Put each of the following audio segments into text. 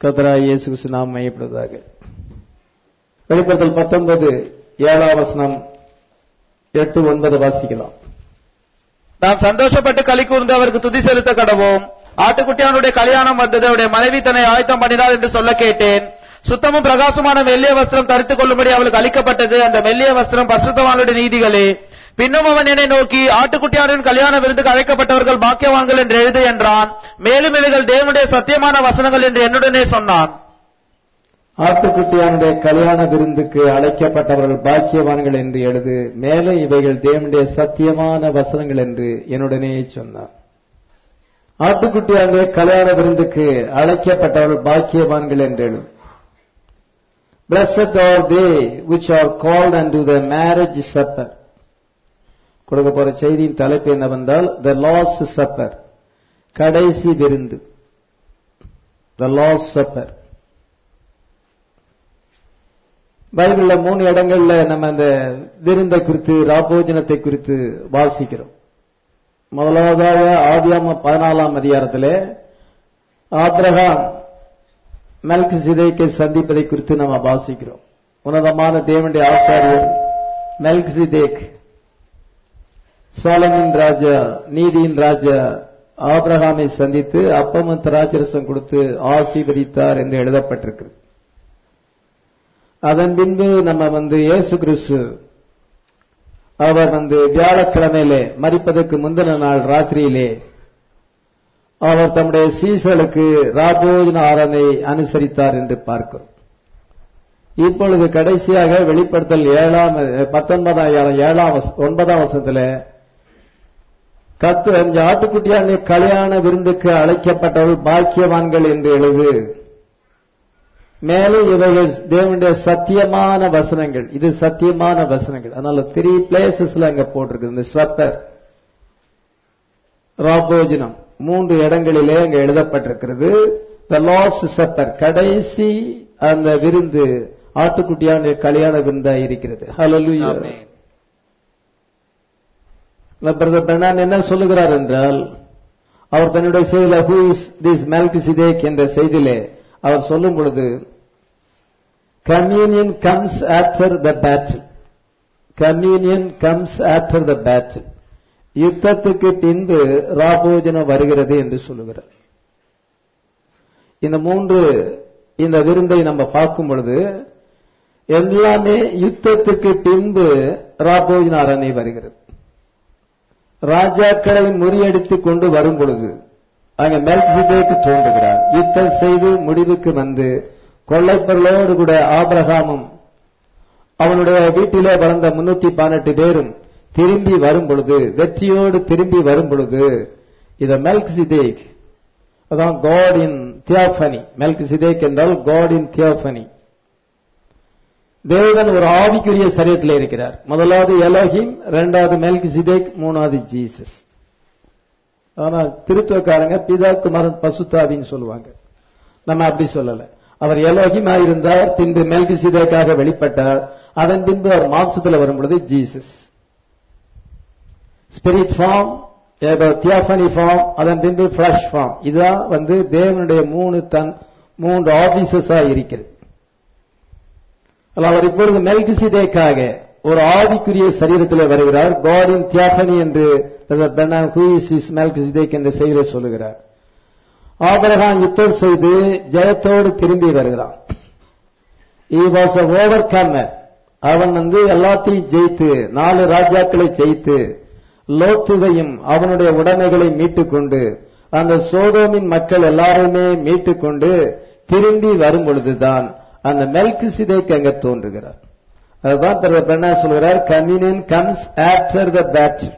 கத்தராய் இயேசு கிறிஸ்து நாம் மையப்படுவதாக வெளிப்படுத்தல் பத்தொன்பது ஏழாம் வசனம் எட்டு ஒன்பது வாசிக்கலாம் நாம் சந்தோஷப்பட்டு களி கூர்ந்து அவருக்கு துதி செலுத்த கடவோம் ஆட்டுக்குட்டியானுடைய கல்யாணம் வந்தது அவருடைய மனைவி தன்னை ஆயத்தம் பண்ணினார் என்று சொல்ல கேட்டேன் சுத்தமும் பிரகாசமான மெல்லிய வஸ்திரம் தரித்துக் கொள்ளும்படி அவளுக்கு அளிக்கப்பட்டது அந்த மெல்லிய வஸ்திரம் பரிசுத்தவானுடைய நீதிகளே பின்னும் அவன் என்னை நோக்கி ஆட்டுக்குட்டியாரின் கல்யாண விருந்துக்கு அழைக்கப்பட்டவர்கள் பாக்கியவான்கள் என்று எழுது என்றான் மேலும் இவைகள் தேவனுடைய சத்தியமான வசனங்கள் என்று என்னுடனே சொன்னான் ஆட்டுக்குட்டியானுடைய கல்யாண விருந்துக்கு அழைக்கப்பட்டவர்கள் பாக்கியவான்கள் என்று எழுது மேலே இவைகள் தேவனுடைய சத்தியமான வசனங்கள் என்று என்னுடனே சொன்னார் ஆட்டுக்குட்டியானுடைய கல்யாண விருந்துக்கு அழைக்கப்பட்டவர்கள் பாக்கியவான்கள் என்று எழுது Blessed are they which are called unto the marriage supper. கொடுக்க போற செய்தியின் தலைப்பு என்னவென்றால் the last supper கடைசி விருந்து the last supper பைபிள்ல மூணு இடங்கள்ல நம்ம அந்த விருந்தை குறித்து ராபோஜனத்தை குறித்து வாசிக்கிறோம் முதலாவதாக ஆதியாம பதினாலாம் அதிகாரத்திலே ஆபிரகாம் மெல்க் சிதைக்கை சந்திப்பதை குறித்து நம்ம வாசிக்கிறோம் உன்னதமான தேவனுடைய ஆசாரியர் மெல்க் சிதேக் சோலமின் ராஜா நீதியின் ராஜா ஆபிரகாமை சந்தித்து அப்பமும் திராட்சரசம் கொடுத்து ஆசீர்வதித்தார் என்று எழுதப்பட்டிருக்கிறது அதன் பின்பு நம்ம வந்து இயேசு கிறிஸ்து அவர் வந்து வியாழக்கிழமையிலே மறிப்பதற்கு முந்தின நாள் ராத்திரியிலே அவர் தம்முடைய சீசலுக்கு ராபோஜன ஆரனை அனுசரித்தார் என்று பார்க்கிறோம் இப்பொழுது கடைசியாக வெளிப்படுத்தல் ஏழாம் பத்தொன்பதாயிரம் ஏழாம் வச- ஒன்பதாம் வருஷத்துல கத்து அஞ்சு ஆட்டுக்குட்டியான கல்யாண விருந்துக்கு அழைக்கப்பட்டவர்கள் பாக்கியவான்கள் என்று எழுது மேலும் இவைகள் தேவனுடைய சத்தியமான வசனங்கள் இது சத்தியமான வசனங்கள் அதனால த்ரீ பிளேசஸ்ல அங்க போட்டிருக்கு இந்த சப்பர் ராபோஜனம் மூன்று இடங்களிலே அங்க எழுதப்பட்டிருக்கிறது த லாஸ்ட் சப்பர் கடைசி அந்த விருந்து ஆட்டுக்குட்டியான கல்யாண விருந்தா இருக்கிறது ஹalleluya பிரதர் பெர்னான் என்ன சொல்லுகிறார் என்றால் அவர் தன்னுடைய செய்தியில ஹூ இஸ் திஸ் மெல்கிசிதேக் என்ற செய்தியிலே அவர் சொல்லும் பொழுது communion comes after the battle communion comes after the battle யுத்தத்துக்கு பின்பு ராபோஜனம் வருகிறது என்று சொல்லுகிறார் இந்த மூன்று இந்த விருந்தை நம்ம பார்க்கும் பொழுது எல்லாமே யுத்தத்துக்கு பின்பு ராபோஜன அரணை வருகிறது ராஜாக்களை முறியடித்துக் கொண்டு வரும் பொழுது அங்க மெல்கிசேதேக்கு தோன்றுகிறார் யுத்தம் செய்து முடிவுக்கு வந்து கொள்ளைப்பொருளோடு கூட ஆபிரகாமும் அவனுடைய வீட்டிலே வளர்ந்த முன்னூத்தி பதினெட்டு பேரும் திரும்பி வரும் பொழுது வெற்றியோடு திரும்பி வரும் பொழுது இத மெல்கிசிதேக் அதான் காட் இன் தியோபனி மெல்கிசிதேக் என்றால் காட் இன் தியோபனி தேவன் ஒரு ஆவிக்குரிய சரீரத்தில் இருக்கிறார் முதலாவது எலோஹிம் இரண்டாவது மெல்கிசிதேக் மூணாவது ஜீசஸ் ஆனா திருத்துவக்காரங்க பிதா குமாரன் பசுத்தாவின்னு சொல்லுவாங்க நம்ம அப்படி சொல்லல அவர் எலோகிமா இருந்தார் பின்பு மெல்கிசிதேக்காக வெளிப்பட்டார் அதன் பின்பு அவர் மாம்சத்தில் வரும் பொழுது Jesus spirit form theophany form அதன் பின்பு ஃபிளஷ் ஃபார்ம் இதுதான் வந்து தேவனுடைய மூணு தன் மூன்று ஆபீசஸா இருக்கிறது அவர் இப்பொழுது மெல்கிசிதேக்காக ஒரு ஆவிக்குரிய சரீரத்தில் வருகிறார் காடின் தியாஃபனி என்று மெல்கிசிதேக் என்ற செய்தியை சொல்லுகிறார் ஆபரகாம் யுத்தம் செய்து ஜெயத்தோடு திரும்பி வருகிறான் he was a overcomer அவன் வந்து எல்லாத்தையும் ஜெயித்து நாலு ராஜாக்களை ஜெயித்து லோத்துவையும் அவனுடைய உடைமைகளை மீட்டுக் கொண்டு அந்த சோதோமின் மக்கள் எல்லாருமே மீட்டுக் கொண்டு திரும்பி வரும் பொழுதுதான் அந்த மெல்கு சிதைக்கு அங்க தோன்றுகிறார் அதுதான் பிரதர் பெண்ணா சொல்கிறார் communion comes after the battle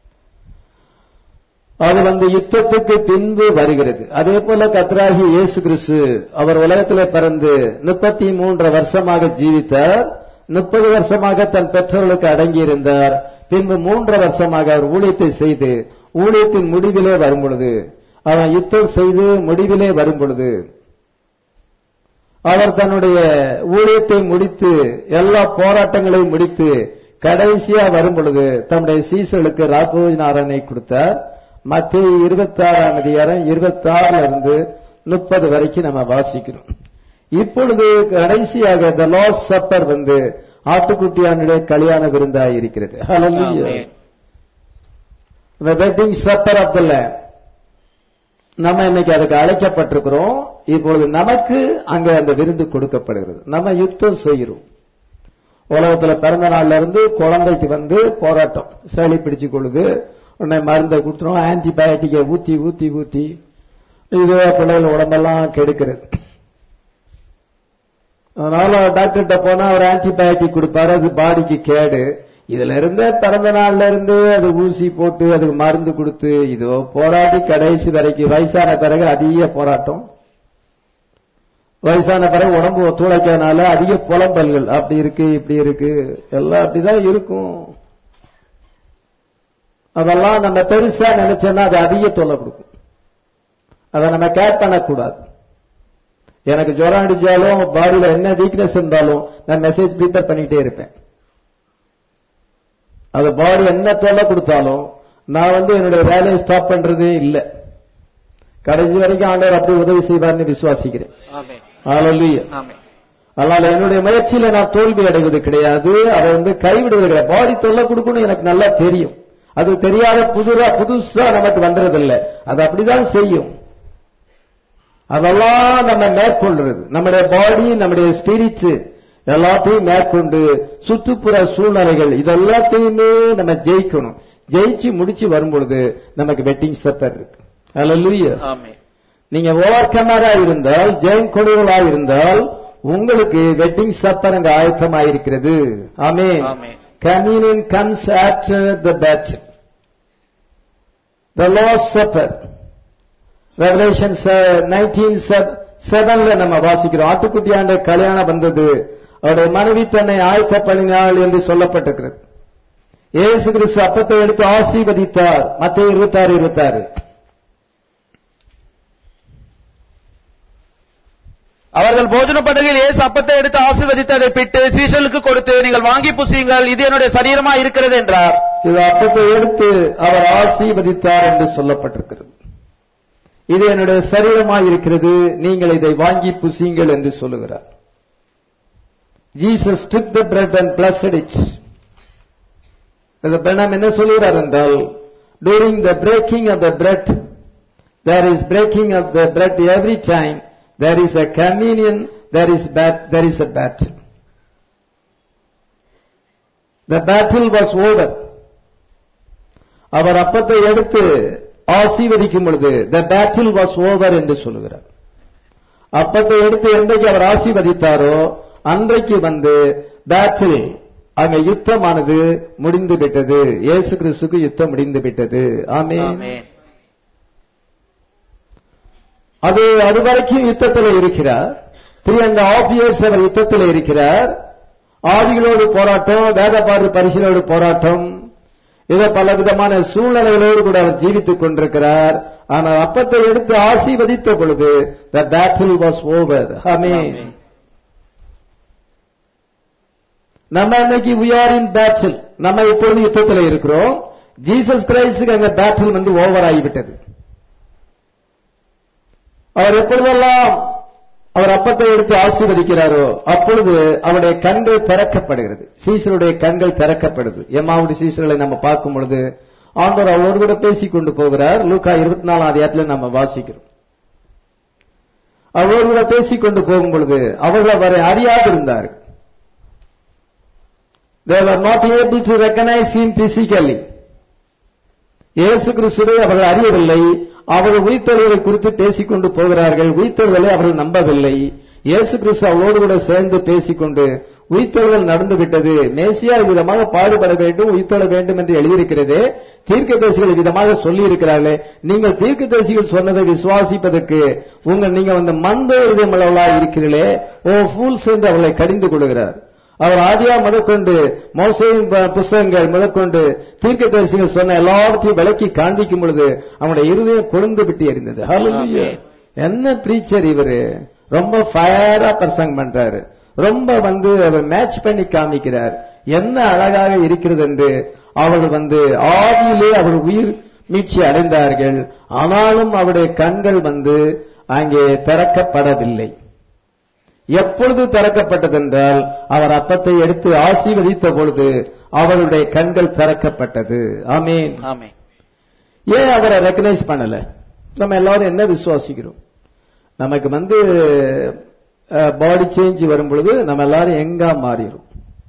அது வந்து யுத்தத்துக்கு பின்பு வருகிறது அதே போல கத்ராகி இயேசு கிறிஸ்து அவர் உலகத்திலே பிறந்து முப்பத்தி மூன்று வருஷமாக ஜீவித்தார் முப்பது வருஷமாக தன் பெற்றோர்களுக்கு அடங்கியிருந்தார் பின்பு மூன்று வருஷமாக அவர் ஊழியத்தை செய்து ஊழியத்தின் முடிவிலே வரும் பொழுது அவன் யுத்தம் செய்து முடிவிலே வரும் பொழுது அவர் தன்னுடைய ஊழியத்தை முடித்து எல்லா போராட்டங்களையும் முடித்து கடைசியா வரும் பொழுது தன்னுடைய சீசர்களுக்கு ராபோஜன அரணை கொடுத்தார் மத்திய இருபத்தி ஆறாம் அதிகாரம் இருபத்தி ஆறுல இருந்து முப்பது வரைக்கும் நம்ம வாசிக்கிறோம் இப்பொழுது கடைசியாக த லாஸ் சப்பர் வந்து ஆட்டுக்குட்டியானுடைய கல்யாண விருந்தாய் இருக்கிறது Hallelujah. Amen. the wedding supper of the lamb நம்ம இன்னைக்கு அதுக்கு அழைக்கப்பட்டிருக்கிறோம் இப்பொழுது நமக்கு அங்க அந்த விருந்து கொடுக்கப்படுகிறது நம்ம யுத்தம் செய்கிறோம் உலகத்துல பிறந்த நாள்ல இருந்து குழந்தைக்கு வந்து போராட்டம் சளி பிடிச்சு கொள்ளுது உடனே மருந்தை கொடுத்துரும் ஆன்டிபயோட்டிக்கை ஊத்தி ஊத்தி ஊத்தி இதுவே பிள்ளைகள் உடம்பெல்லாம் கெடுக்கிறது அதனால டாக்டர்கிட்ட போனா அவர் ஆன்டிபயோட்டிக் கொடுப்பாரு அது பாடிக்கு கேடு இதுல இருந்து பிறந்த நாள்ல இருந்து அது ஊசி போட்டு அதுக்கு மருந்து கொடுத்து இதோ போராடி கடைசி வரைக்கும் வயசான பிறகு அதிக போராட்டம் வயசான பிறகு உடம்பு ஒத்துழைக்காதனால அதிக புலம்பல்கள் அப்படி இருக்கு இப்படி இருக்கு எல்லாம் அப்படிதான் இருக்கும் அதெல்லாம் நம்ம பெருசா நினைச்சோன்னா அது அதிக தொல்லை கொடுக்கும் அதை நம்ம கேர் பண்ணக்கூடாது எனக்கு ஜுரம் அடிச்சாலும் பாடியில என்ன வீக்னஸ் இருந்தாலும் நான் மெசேஜ் ப்ரிப்பேர் பண்ணிட்டே இருப்பேன் அது பாடி என்ன தொல்லை கொடுத்தாலும் நான் வந்து என்னுடைய வேலையை ஸ்டாப் பண்றதே இல்லை கடைசி வரைக்கும் ஆண்டவர் அப்படி உதவி செய்வார்னு விசுவாசிக்கிறேன் ஆமென். Hallelujah. ஆமென். அதனால என்னுடைய முயற்சியில நான் தோல்வி அடைவது கிடையாது அதை வந்து கைவிடுவது கிடையாது பாடி தொல்லை கொடுக்கணும் எனக்கு நல்லா தெரியும் அது தெரியாத புதுரா புதுசா நமக்கு வந்துறதில்லை அது அப்படிதான் செய்யும் அதெல்லாம் நம்ம மேற்கொள்றது நம்முடைய பாடி நம்முடைய ஸ்பிரிட் எல்லாத்தையும் மேற்கொண்டு சுற்றுப்புற சூழ்நிலைகள் இதெல்லாத்தையுமே நம்ம ஜெயிக்கணும் ஜெயிச்சு முடிச்சு வரும்பொழுது நமக்கு வெட்டிங் சப்பர் இருக்கு Hallelujah. ஆமென். நீங்க ஓவர் கமரா இருந்தால் ஜெயம் கொடுவலா இருந்தால் உங்களுக்கு வெட்டிங் சப்பர் அங்க ஆயத்தமாயிருக்கிறது ஆமே ஆமென். Communion comes after the battle the last supper revelation nineteen செவன்ல நம்ம வாசிக்கிறோம் ஆட்டுக்குட்டியாண்ட கல்யாணம் வந்தது அவருடைய மனைவி தன்னை ஆயத்தப்படினாள் என்று சொல்லப்பட்டிருக்கிறது இயேசு கிறிஸ்து அப்பத்தை எடுத்து ஆசீர்வதித்தார் மத்திய இருபத்தாறு இருபத்தாறு அவர்கள் போஜன படகில் இயேசு அப்பத்தை எடுத்து ஆசீர்வதித்து அதை பிட்டு சீசலுக்கு கொடுத்து நீங்கள் வாங்கி புசியுங்கள் இது என்னுடைய சரீரமா இருக்கிறது என்றார் இது அப்பத்தை எடுத்து அவர் ஆசீர்வதித்தார் என்று சொல்லப்பட்டிருக்கிறது இது என்னுடைய சரீரமாய் இருக்கிறது நீங்கள் இதை வாங்கி புசியுங்கள் என்று சொல்லுகிறார் Jesus took the bread and blessed it இந்த பெண்ணம் என்ன சொல்லுகிறார் என்றால் during the breaking of the bread there is breaking of the bread every time there is a communion there is bat, there is a battle the battle was over அவர் அப்பத்தை எடுத்து ஆசீர்வதிக்கும் பொழுது the battle was over என்று சொல்லுகிறார் அப்பத்தை எடுத்து என்றைக்கு அவர் ஆசீர்வதித்தாரோ அன்றைக்கு வந்து பேட்டில் அங்க யுத்தமானது முடிந்து விட்டது இயேசு கிறிஸ்துக்கு யுத்தம் முடிந்து விட்டது ஆமே ஆமென். அது அது வரைக்கும் யுத்தத்தில் இருக்கிறார் த்ரீ அண்ட் ஆஃப் இயர்ஸ் அவர் யுத்தத்தில் இருக்கிறார் ஆவிகளோடு போராட்டம் வேதபாடு பரிசலோடு போராட்டம் இதை பல விதமான சூழ்நிலைகளோடு கூட அவர் ஜீவித்துக் கொண்டிருக்கிறார் ஆனால் அப்பத்தை எடுத்து ஆசீர்வதித்த பொழுது த பேட்டில் வாஸ் ஓவர் ஆமென் ஆமென். நம்ம இன்னைக்கு we are in battle நம்ம இப்பொழுது யுத்தத்தில் இருக்கிறோம் ஜீசஸ் கிரைஸ்டுக்கு அங்க பேட்டில் வந்து ஓவர் ஆகிவிட்டது அவர் எப்பொழுதெல்லாம் அவர் அப்பத்தை எடுத்து ஆசீர்வதிக்கிறாரோ அப்பொழுது அவருடைய கண்கள் திறக்கப்படுகிறது சீசருடைய கண்கள் திறக்கப்படுது எம்மாவுடைய சீசர்களை நம்ம பார்க்கும் பொழுது ஆண்டவர் அவரோடு கூட பேசிக் கொண்டு போகிறார் லூக்கா இருபத்தி நாலாம் அதிகாரத்தில் நம்ம வாசிக்கிறோம் அவரோடு கூட பேசிக் கொண்டு போகும் பொழுது அவர்கள் அவரை அறியாதிருந்தார்கள் they were not able to recognize him physically இயேசு கிறிஸ்துவை அவர்கள் அறியவில்லை அவர்கள் உயிர்த்தெழுதலை குறித்து பேசிக் கொண்டு போகிறார்கள் உயிர்த்தெழுதலை அவர்கள் நம்பவில்லை இயேசு கிறிஸ்து அவளோடு கூட சேர்ந்து பேசிக்கொண்டு உயிர்த்தெழுதல் நடந்து விட்டது மேசியா விதமாக பாடுபட வேண்டும் உயிர்த்தெழ வேண்டும் என்று எழுதியிருக்கிறதே தீர்க்கதரிசிகள் விதமாக சொல்லி இருக்கிறார்களே நீங்கள் தீர்க்கதரிசிகள் சொன்னதை விசுவாசிப்பதற்கு உங்கள் நீங்க வந்து மந்த இதயமுள்ளவர்களா இருக்கிறீர்களே ஓ ஃபூல்ஸ் என்று அவர்களை கடிந்து கொள்கிறார் அவர் ஆதியா முதற்கொண்டு மோசையின் ப- புஸ்தகங்கள் முதற்கொண்டு தீர்க்க தரிசிகள் சொன்ன எல்லாவற்றையும் விளக்கி காண்பிக்கும் பொழுது அவனுடைய இருதயம் கொழுந்து விட்டு எரிந்தது Hallelujah. ஆமென். என்ன பிரீச்சர் இவரு ரொம்ப ஃபயரா பிரசங்கம் பண்றாரு ரொம்ப வந்து அவர் மேட்ச் பண்ணி காமிக்கிறார் என்ன அழகாக இருக்கிறது என்று அவர்கள் வந்து ஆவியிலே அவர் உயிர் மீட்சி அடைந்தார்கள் ஆனாலும் அவருடைய கண்கள் வந்து அங்கே திறக்கப்படவில்லை எப்பொழுது திறக்கப்பட்டதென்றால் அவர் அப்பத்தை எடுத்து ஆசீர்வதித்த பொழுது அவருடைய கண்கள் திறக்கப்பட்டது ஆமீன் ஆமே ஏன் அவரை ரெக்கனைஸ் பண்ணல நம்ம எல்லாரும் என்ன விசுவாசிக்கிறோம் நமக்கு வந்து பாடி சேஞ்ச் வரும் பொழுது நம்ம எல்லாரும் எங்கா மாறிடும்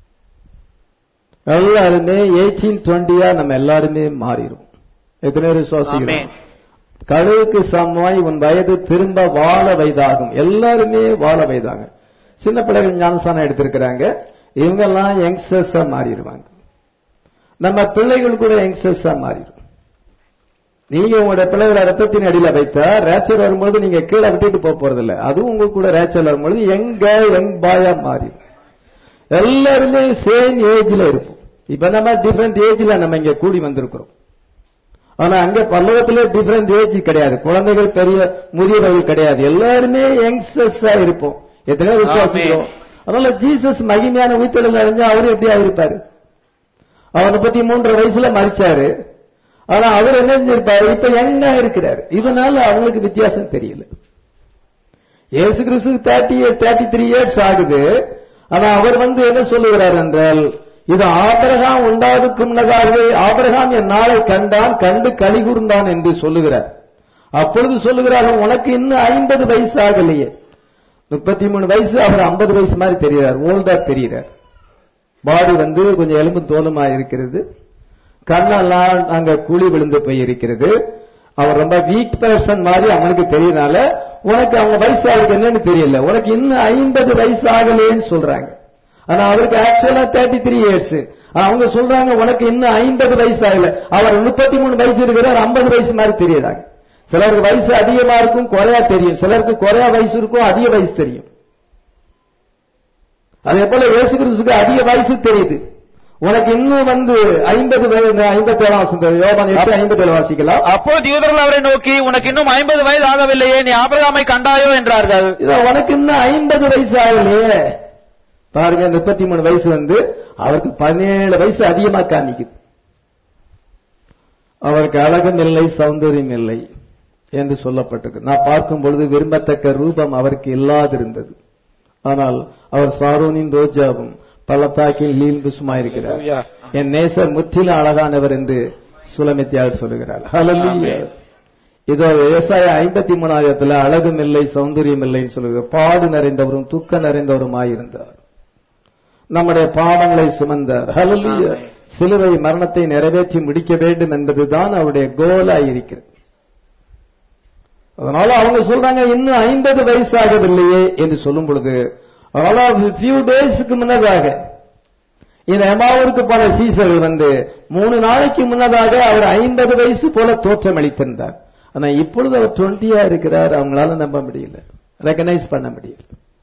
எல்லாருமே எயிட்டீன் டுவெண்ட்டியா நம்ம எல்லாருமே மாறிடும் எத்தனை பேர் விசுவாசிக்கிறோம் ஆமென். கழுவுக்கு சமமாய் உன் வயது திரும்ப வாழ வயதாகும் எல்லாருமே வாழ வயதாங்க சின்ன பிள்ளைகள் ஞானசானம் எடுத்திருக்கிறாங்க இவங்கெல்லாம் யங்ஸ்டர்ஸா மாறிடுவாங்க நம்ம பிள்ளைகள் கூட யங்ஸ்டர்ஸா மாறிடும் நீங்க உங்களுடைய பிள்ளைகளை ரத்தத்தின் அடியில வைத்தா ரேச்சல் வரும்போது நீங்க கீழே விட்டுட்டு போக போறதில்ல அதுவும் உங்க கூட ரேச்சல் வரும்போது எங்க யங் பாயா மாறிடும் எல்லாருமே சேம் ஏஜ்ல இருப்போம் இப்ப நம்ம டிஃபரெண்ட் ஏஜ்ல நம்ம இங்க கூடி வந்திருக்கிறோம் ஆனா அங்க பல்லவத்துல டிஃபரெண்ட் ஏஜ் கிடையாது குழந்தைகள் பெரிய முதியவர்கள் கிடையாது எல்லாருமே யங்ஸ்டர்ஸா இருப்போம் எத்தனையோ விசுவாசிக்கிறோம் அதனால ஜீசஸ் மகிமையான உயிர்த்தெழுந்து அடைஞ்சா அவரு எப்படியா இருப்பாரு அவர் முப்பத்தி மூன்று வயசுல மறிச்சாரு ஆனா அவர் என்ன செஞ்சிருப்பாரு இப்ப யங்கா இருக்கிறாரு இதனால அவங்களுக்கு வித்தியாசம் தெரியல இயேசு கிறிஸ்து தேர்ட்டி தேர்ட்டி த்ரீ இயர்ஸ் ஆகுது ஆனா அவர் வந்து என்ன சொல்லுகிறார் என்றால் இது ஆபிரகாம் உண்டாவதுக்கு முன்னதாகவே ஆபிரகாம் என் நாளை கண்டான் கண்டு களி கூர்ந்தான் என்று சொல்லுகிறார் அப்பொழுது சொல்லுகிறார்கள் உனக்கு இன்னும் ஐம்பது வயசு ஆகலையே முப்பத்தி மூணு வயசு அவர் ஐம்பது வயசு மாதிரி தெரிகிறார் ஓல்டா தெரிகிறார் பாடி வந்து கொஞ்சம் எலும்பு தோலுமா இருக்கிறது கண்ணெல்லாம் அங்க குழி விழுந்து போய் இருக்கிறது அவன் ரொம்ப வீக் பர்சன் மாதிரி அவனுக்கு தெரியனால உனக்கு அவங்க வயசு அவருக்கு என்னன்னு தெரியல உனக்கு இன்னும் ஐம்பது வயசு ஆகலையேன்னு சொல்றாங்க ஆனா அவருக்கு ஆக்சுவலா தேர்ட்டி த்ரீ இயர்ஸ் அவங்க சொல்றாங்க உனக்கு இன்னும் ஐம்பது வயசு ஆகல அவர் முப்பத்தி மூணு வயசு இருக்கிறார் ஐம்பது வயசு மாதிரி தெரியறாங்க சிலருக்கு வயசு அதிகமா இருக்கும் குறையா தெரியும் சிலருக்கு குறையா வயசு இருக்கும் அதிக வயசு தெரியும் அதே போல இயேசு கிறிஸ்துக்கு அதிக வயசு தெரியுது உனக்கு இன்னும் வந்து ஐம்பது ஐம்பத்தி ஏழாம் வசனம் யோபான் எட்டு ஐம்பத்தி ஏழு வாசிக்கலாம் அப்போது யூதர்கள் அவரை நோக்கி உனக்கு இன்னும் ஐம்பது வயது ஆகவில்லையே நீ ஆபிரகாமை கண்டாயோ என்றார்கள் இதோ உனக்கு இன்னும் ஐம்பது வயசு ஆகலையே பாருங்க முப்பத்தி மூணு வயசு வந்து அவருக்கு பதினேழு வயசு அதிகமா காமிக்குது அவருக்கு அழகும் இல்லை சௌந்தரியம் இல்லை என்று சொல்லப்பட்டிருக்கு நான் பார்க்கும் பொழுது விரும்பத்தக்க ரூபம் அவருக்கு இல்லாதிருந்தது ஆனால் அவர் சாரோனின் ரோஜாவும் பள்ளத்தாக்கின் லீல்புசுமா இருக்கிறார் என் நேசர் முற்றிலும் அழகானவர் என்று சுலமித்தியார் சொல்லுகிறார் ஹalleluya இதோ விவசாய ஐம்பத்தி மூணாயிரத்துல அழகும் இல்லை சௌந்தரியம் இல்லைன்னு சொல்லுகிறார் பாடு நிறைந்தவரும் துக்க நிறைந்தவருமாயிருந்தார் நம்முடைய பாவங்களை சுமந்தார் ஹalleluya ஆமென். சிலுவை மரணத்தை நிறைவேற்றி முடிக்க வேண்டும் என்பதுதான் அவருடைய கோலாய் இருக்கிறது அதனால அவங்க சொல்றாங்க இன்னும் ஐம்பது வயசாகவில்லையே என்று சொல்லும் பொழுது அதனால ஃபியூ டேஸ்க்கு முன்னதாக இந்த எமாவூருக்கு போன சீசர்கள் வந்து மூணு நாளைக்கு முன்னதாக அவர் ஐம்பது வயசு போல தோற்றம் அளித்திருந்தார் ஆனா இப்பொழுது அவர் டுவெண்ட்டியா இருக்கிறார் அவங்களால நம்ப முடியல ரெகனைஸ் பண்ண முடியல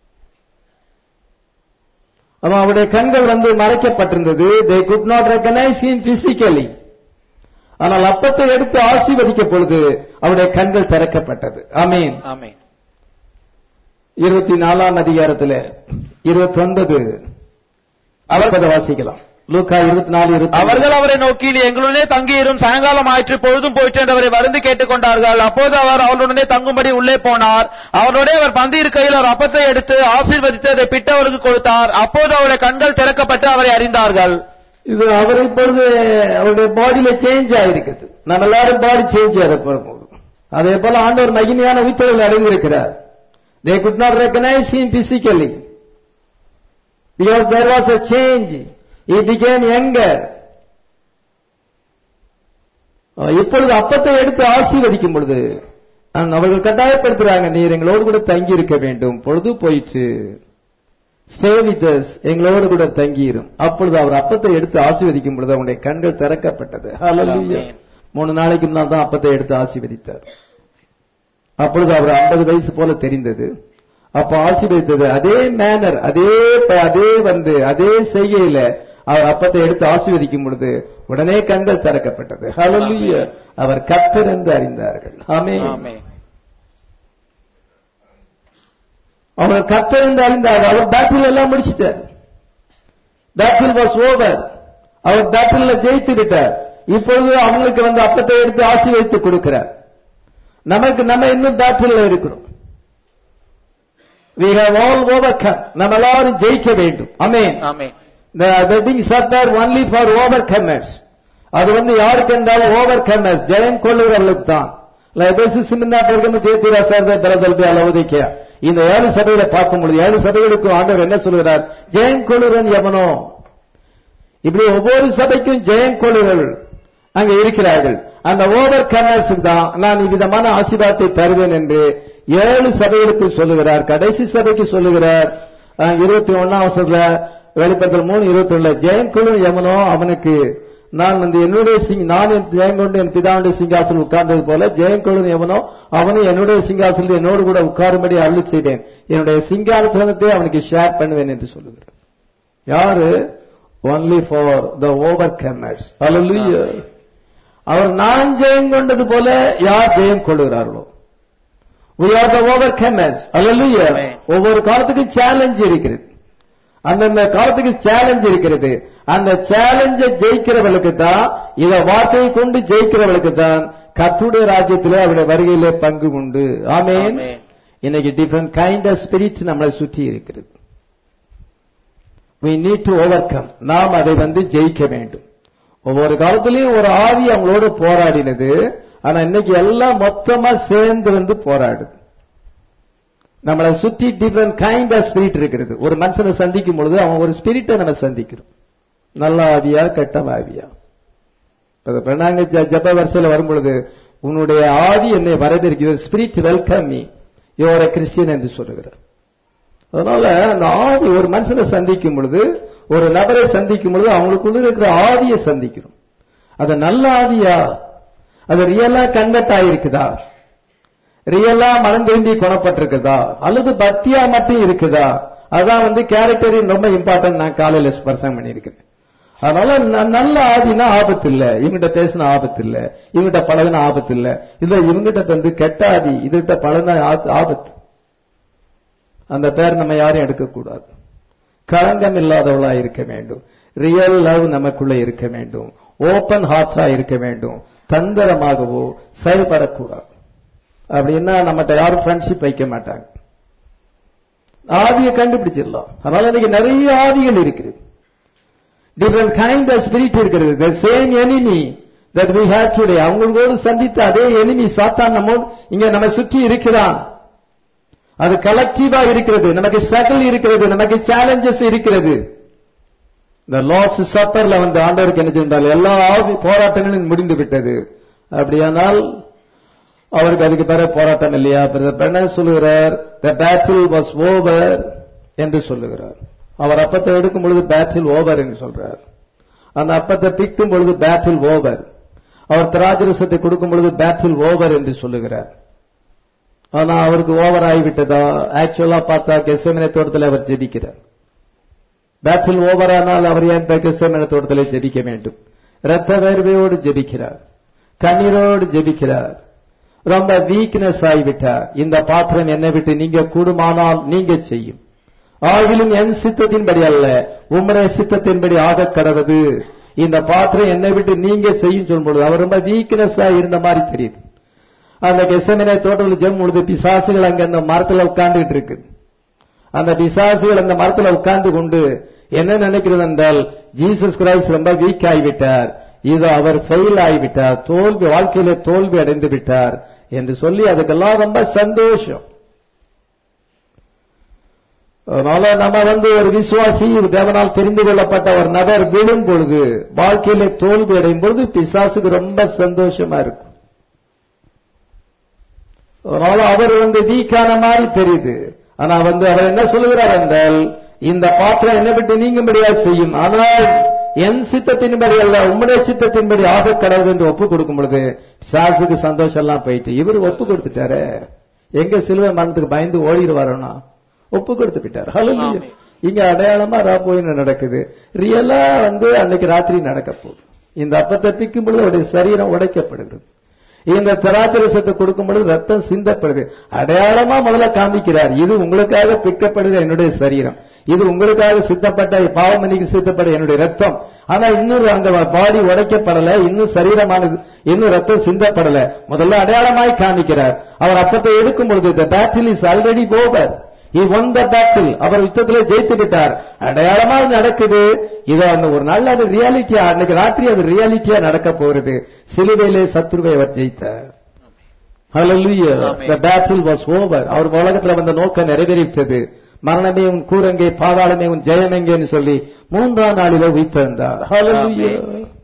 அவன் அவருடைய கண்கள் வந்து மறைக்கப்பட்டிருந்தது they could not recognise him physically ஆனால் அப்பத்தை எடுத்து ஆசீர்வதிக்க பொழுது அவருடைய கண்கள் திறக்கப்பட்டது ஆமீன் ஆமென் இருபத்தி நாலாம் அதிகாரத்துல இருபத்தி ஒன்பது அவர்பத வாசிக்கலாம் லூக்கா இருபத்தி நாலு இருபத்தி அவர்கள் அவரை நோக்கி நீ எங்களுடனே தங்கியிரும் சாயங்காலம் ஆயிற்று பொழுதும் போயிற்று என்று அவரை வருந்து கேட்டுக் கொண்டார்கள் அப்போது அவர் அவர்களுடனே தங்கும்படி உள்ளே போனார் அவருடைய அவர் பந்தி இருக்கையில் அவர் அப்பத்தை எடுத்து ஆசீர்வதித்து அதை பிட்டவருக்கு கொடுத்தார் அப்போது அவருடைய கண்கள் திறக்கப்பட்டு அவரை அறிந்தார்கள் இது அவர் இப்பொழுது அவருடைய பாடியில சேஞ்ச் ஆயிருக்குது நம்ம எல்லாரும் பாடி சேஞ்ச் ஆகிறப்போது அதே போல ஆண்டவர் மகிமையான உயிர்த்தொழில் அடைந்திருக்கிறார் they could not recognise him physically because there was a change he became younger uh இப்பொழுது அப்பத்தை எடுத்து ஆசீர்வதிக்கும் பொழுது அஹ் அவர்கள் கட்டாயப்படுத்துறாங்க நீர் எங்களோடு கூட தங்கி இருக்க வேண்டும் பொழுது போயிற்று ஸ்டே வித் us எங்களோடு கூட தங்கியிரும் அப்பொழுது அவர் அப்பத்தை எடுத்து ஆசீர்வதிக்கும் பொழுது அவனுடைய கண்கள் திறக்கப்பட்டது Hallelujah. Amen. மூணு நாளைக்கு முன்னால் தான் அப்பத்தை எடுத்து ஆசீர்வதித்தார் அப்பொழுது அவர் ஐம்பது வயசு போல தெரிந்தது அப்ப ஆசீர்வதித்தது அதே மேனர் அதே ப- அதே வந்து அதே செய்கையில அவர் அப்பத்தை எடுத்து ஆசீர்வதிக்கும் பொழுது உடனே கண்கள் திறக்கப்பட்டது Hallelujah. அவர் கத்தர் என்று அறிந்தார்கள் ஆமென் ஆமென் அவர் கர்த்தர் என்று அறிந்தார் அவர் பேட்டில் எல்லாம் முடிச்சிட்டார் பேட்டில் வாஸ் ஓவர் அவர் பேட்டில் ஜெயித்து விட்டார் இப்பொழுது அவங்களுக்கு வந்து அப்பத்தை எடுத்து ஆசீர்வதித்து கொடுக்கிறார் நமக்கு நம்ம இன்னும் பேட்டில் இருக்கிறோம் we have all overcome நம்ம எல்லாரும் ஜெயிக்க வேண்டும் அமேன் ஆமென் the, the things are there only for overcomers அது வந்து யாருக்கு என்றால் overcomers ஜெயம் கொள்ளுகிறவர்களுக்கு தான் அளவுதிக்க இந்த ஏழு சபையில பார்க்கும் பொழுது ஏழு சபைகளுக்கு ஆண்டவர் என்ன சொல்கிறார் ஜெயம் கொள்ளுறன் எவனோ இப்படி ஒவ்வொரு சபைக்கும் ஜெயம் கொள்ளுகள் அங்க இருக்கிறார்கள் அந்த ஓவர் கமர்ஸ் தான் நான் இவ்விதமான ஆசீர்வாதத்தை தருவேன் என்று ஏழு சபைகளுக்கு சொல்லுகிறார் கடைசி சபைக்கு சொல்லுகிறார் இருபத்தி ஒன்னாம் வருஷத்துல வெளிப்படத்தில் மூணு இருபத்தி ஒண்ணுல ஜெயம் கொள்ளு எவனோ அவனுக்கு நான் வந்து என்னுடைய சிங் நான் என் ஜெயம் கொண்டு என் பிதாவுடைய சிங்காசனம் உட்கார்ந்தது போல ஜெயம் கொள்ளு எவனோ அவனும் என்னுடைய சிங்காசனத்தில் என்னோடு கூட உட்காரும்படி அருள் செய்வேன் என்னுடைய சிங்காசனத்தை அவனுக்கு ஷேர் பண்ணுவேன் என்று சொல்லுகிறார் யாரு only for the overcomers அவர் நான் ஜெயம் கொண்டது போல யார் ஜெயம் கொள்ளுகிறார்களோ we are the overcomers hallelujah Amen. ஒவ்வொரு காலத்துக்கு சேலஞ்ச் இருக்கிறது அந்தந்த காலத்துக்கு சேலஞ்ச் இருக்கிறது அந்த சேலஞ்சை ஜெயிக்கிறவளுக்கு தான் இத வார்த்தையை கொண்டு ஜெயிக்கிறவளுக்கு தான் கத்துடைய ராஜ்யத்திலே அவருடைய வருகையிலே பங்கு உண்டு ஆமென் ஆமென். இன்னைக்கு டிஃபரெண்ட் கைண்ட் ஆஃப் ஸ்பிரிட் நம்மளை சுற்றி இருக்கிறது we need to overcome நாம் அதை வந்து ஜெயிக்க வேண்டும் ஒவ்வொரு காலத்திலையும் ஒரு ஆவி அவங்களோட போராடினது ஆனா இன்னைக்கு எல்லாம் மொத்தமா சேர்ந்து வந்து போராடுது நம்மளை சுற்றி டிஃபரெண்ட் கைண்ட் ஆஃப் ஸ்பிரிட் இருக்கிறது ஒரு மனுஷனை சந்திக்கும் பொழுது அவன் ஒரு ஸ்பிரிட்டை நம்ம சந்திக்கிறோம் நல்ல ஆவியா கெட்ட ஆவியா இப்ப பெண்ணாங்க ஜ- ஜப வரிசையில் வரும் பொழுது உன்னுடைய ஆவி என்னை வரவேற்கிறது spirit welcome me your Christian என்று சொல்லுகிறார் அதனால அந்த ஆவி ஒரு மனுஷனை சந்திக்கும் பொழுது ஒரு நபரை சந்திக்கும் பொழுது அவங்களுக்குள்ள இருக்கிற ஆவியை சந்திக்கிறோம் அது நல்ல ஆவியா அது ரியலா கன்வெர்ட் ஆயிருக்குதா ரியலா மனம் திரும்பி குணப்பட்டிருக்குதா அல்லது பக்தியா மட்டும் இருக்குதா அதான் வந்து கேரக்டரின் ரொம்ப இம்பார்ட்டன்ட் நான் காலையில ஸ்பர்சம் பண்ணியிருக்கிறேன் அதனால ந- நல்ல ஆவினா ஆபத்து இல்ல இவங்கிட்ட பேசின ஆபத்து இல்ல இவங்கிட்ட பழகின ஆபத்து இல்ல இல்ல இவங்கிட்ட வந்து கெட்ட ஆவி இதுகிட்ட பழகின ஆ- ஆபத்து அந்த பேர் நம்ம யாரும் எடுக்கக்கூடாது களங்கம் இல்லாதவளா இருக்க வேண்டும் ரியல் லவ் நமக்குள்ள இருக்க வேண்டும் ஓபன் ஹார்ட்டா இருக்க வேண்டும் தந்திரமாகவோ செயல்படக்கூடாது அப்படின்னா நம்மகிட்ட யாரும் ஃப்ரெண்ட்ஷிப் வைக்க மாட்டாங்க ஆவியை கண்டுபிடிச்சிடலாம் அதனால இன்னைக்கு நிறைய ஆவிகள் இருக்குது டிஃபரெண்ட் கைண்ட் ஆஃப் ஸ்பிரிட் இருக்கிறது the same enemy that we have today அவங்களோடு சந்தித்த அதே எனிமி சாத்தான் நம்ம இங்க நம்ம சுற்றி இருக்கிறான் அது கலெக்டிவா இருக்கிறது நமக்கு ஸ்ட்ரகிள் இருக்கிறது நமக்கு சேலஞ்சஸ் இருக்கிறது இந்த லாஸ் சப்பர்ல வந்து ஆண்டவருக்கு என்ன சென்றால் எல்லா ஆவி போராட்டங்களும் முடிந்து விட்டது அப்படியானால் அவருக்கு அதுக்கு பிறகு போராட்டம் இல்லையா பிரதர் என்ன சொல்லுகிறார் த பேட்டில் வாஸ் ஓவர் என்று சொல்லுகிறார் அவர் அப்பத்தை எடுக்கும் பொழுது பேட்டில் ஓவர் என்று சொல்றார் அந்த அப்பத்தை பிக்கும் பொழுது பேட்டில் ஓவர் அவர் திராஜரசத்தை கொடுக்கும் பொழுது பேட்டில் ஓவர் என்று சொல்லுகிறார் ஆனா அவருக்கு ஓவர் ஆகிவிட்டதா ஆக்சுவலா பார்த்தா கெசமனை தோட்டத்தில் அவர் ஜெபிக்கிறார் பேட்டில் ஓவர் ஆனால் அவர் ஏன் கெசமனை தோட்டத்தில் ஜெபிக்க வேண்டும் இரத்த வேர்வையோடு ஜெபிக்கிறார் கண்ணீரோடு ஜெபிக்கிறார் ரொம்ப வீக்னஸ் ஆகிவிட்டார் இந்த பாத்திரம் என்னை விட்டு நீங்க கூடுமானால் நீங்க செய்யும் ஆகிலும் என் சித்தத்தின்படி அல்ல உம்முடைய சித்தத்தின்படி ஆக கடவது இந்த பாத்திரம் என்னை விட்டு நீங்க செய்யும் சொல்லும் பொழுது அவர் ரொம்ப வீக்னஸ் இருந்த மாதிரி தெரியுது அந்த கெசமினை தோட்டத்தில் ஜெம் பொழுது பிசாசுகள் அங்க அந்த மரத்துல உட்கார்ந்துகிட்டு இருக்கு அந்த பிசாசுகள் அந்த மரத்துல உட்கார்ந்து கொண்டு என்ன நினைக்கிறது என்றால் ஜீசஸ் கிரைஸ்ட் ரொம்ப வீக் ஆகிவிட்டார் இது அவர் ஃபெயில் ஆகிவிட்டார் தோல்வி வாழ்க்கையில தோல்வி அடைந்து விட்டார் என்று சொல்லி அதுக்கெல்லாம் ரொம்ப சந்தோஷம் அதனால நம்ம வந்து ஒரு விசுவாசி தேவனால் தெரிந்து கொள்ளப்பட்ட ஒரு நபர் விழும் பொழுது வாழ்க்கையில தோல்வி அடையும் பொழுது பிசாசுக்கு ரொம்ப சந்தோஷமா இருக்கும் அதனால அவர் வந்து வீக்கான மாதிரி தெரியுது ஆனா வந்து அவர் என்ன சொல்லுகிறார் என்றால் இந்த பாத்திரம் என்ன விட்டு நீங்கும்படியா செய்யும் ஆனால் என் சித்தத்தின்படி அல்ல உம்முடைய சித்தத்தின்படி ஆக கடவுள் என்று ஒப்பு கொடுக்கும் பொழுது சாசுக்கு சந்தோஷம் எல்லாம் போயிட்டு இவர் ஒப்பு கொடுத்துட்டாரு எங்க சிலுவை மரணத்துக்கு பயந்து ஓடிடுவாரோனா ஒப்பு கொடுத்து விட்டார் ஹலோ ஆமென். இங்க அடையாளமா ராப்போயின்னு நடக்குது ரியலா வந்து அன்னைக்கு ராத்திரி நடக்க போகுது இந்த அப்பத்தை பிக்கும் பொழுது அவருடைய சரீரம் உடைக்கப்படுகிறது இந்த திராட்சரசத்தை கொடுக்கும் பொழுது ரத்தம் சிந்தப்படுது அடையாளமா முதல்ல காமிக்கிறார் இது உங்களுக்காக பிக்கப்படுது என்னுடைய சரீரம் இது உங்களுக்காக சித்தப்பட்ட பாவமணிக்கு சித்தப்பட என்னுடைய ரத்தம் ஆனா இன்னும் அந்த பாடி உடைக்கப்படல இன்னும் சரீரமானது இன்னும் ரத்தம் சிந்தப்படல முதல்ல அடையாளமாய் காமிக்கிறார் அவர் அப்பத்தை எடுக்கும் பொழுது the battle is already over he won the battle அவர் யுத்தத்தில் ஜெயித்து விட்டார் அடையாளமா இது நடக்குது இது அந்த ஒரு நல்ல அது ரியாலிட்டியா அன்னைக்கு ராத்திரி அது ரியாலிட்டியா நடக்க போகிறது சிலுவையிலே சத்ருவை அவர் ஜெயித்தார் Hallelujah. Amen. The battle was over. அவர் உலகத்துல வந்த நோக்கம் நிறைவேறிவிட்டது மரணமே உன் கூரங்கே பாதாளமே உன் ஜெயம் எங்கேன்னு சொல்லி மூன்றாம் நாளில உயிர்த்தெழுந்தார் Hallelujah.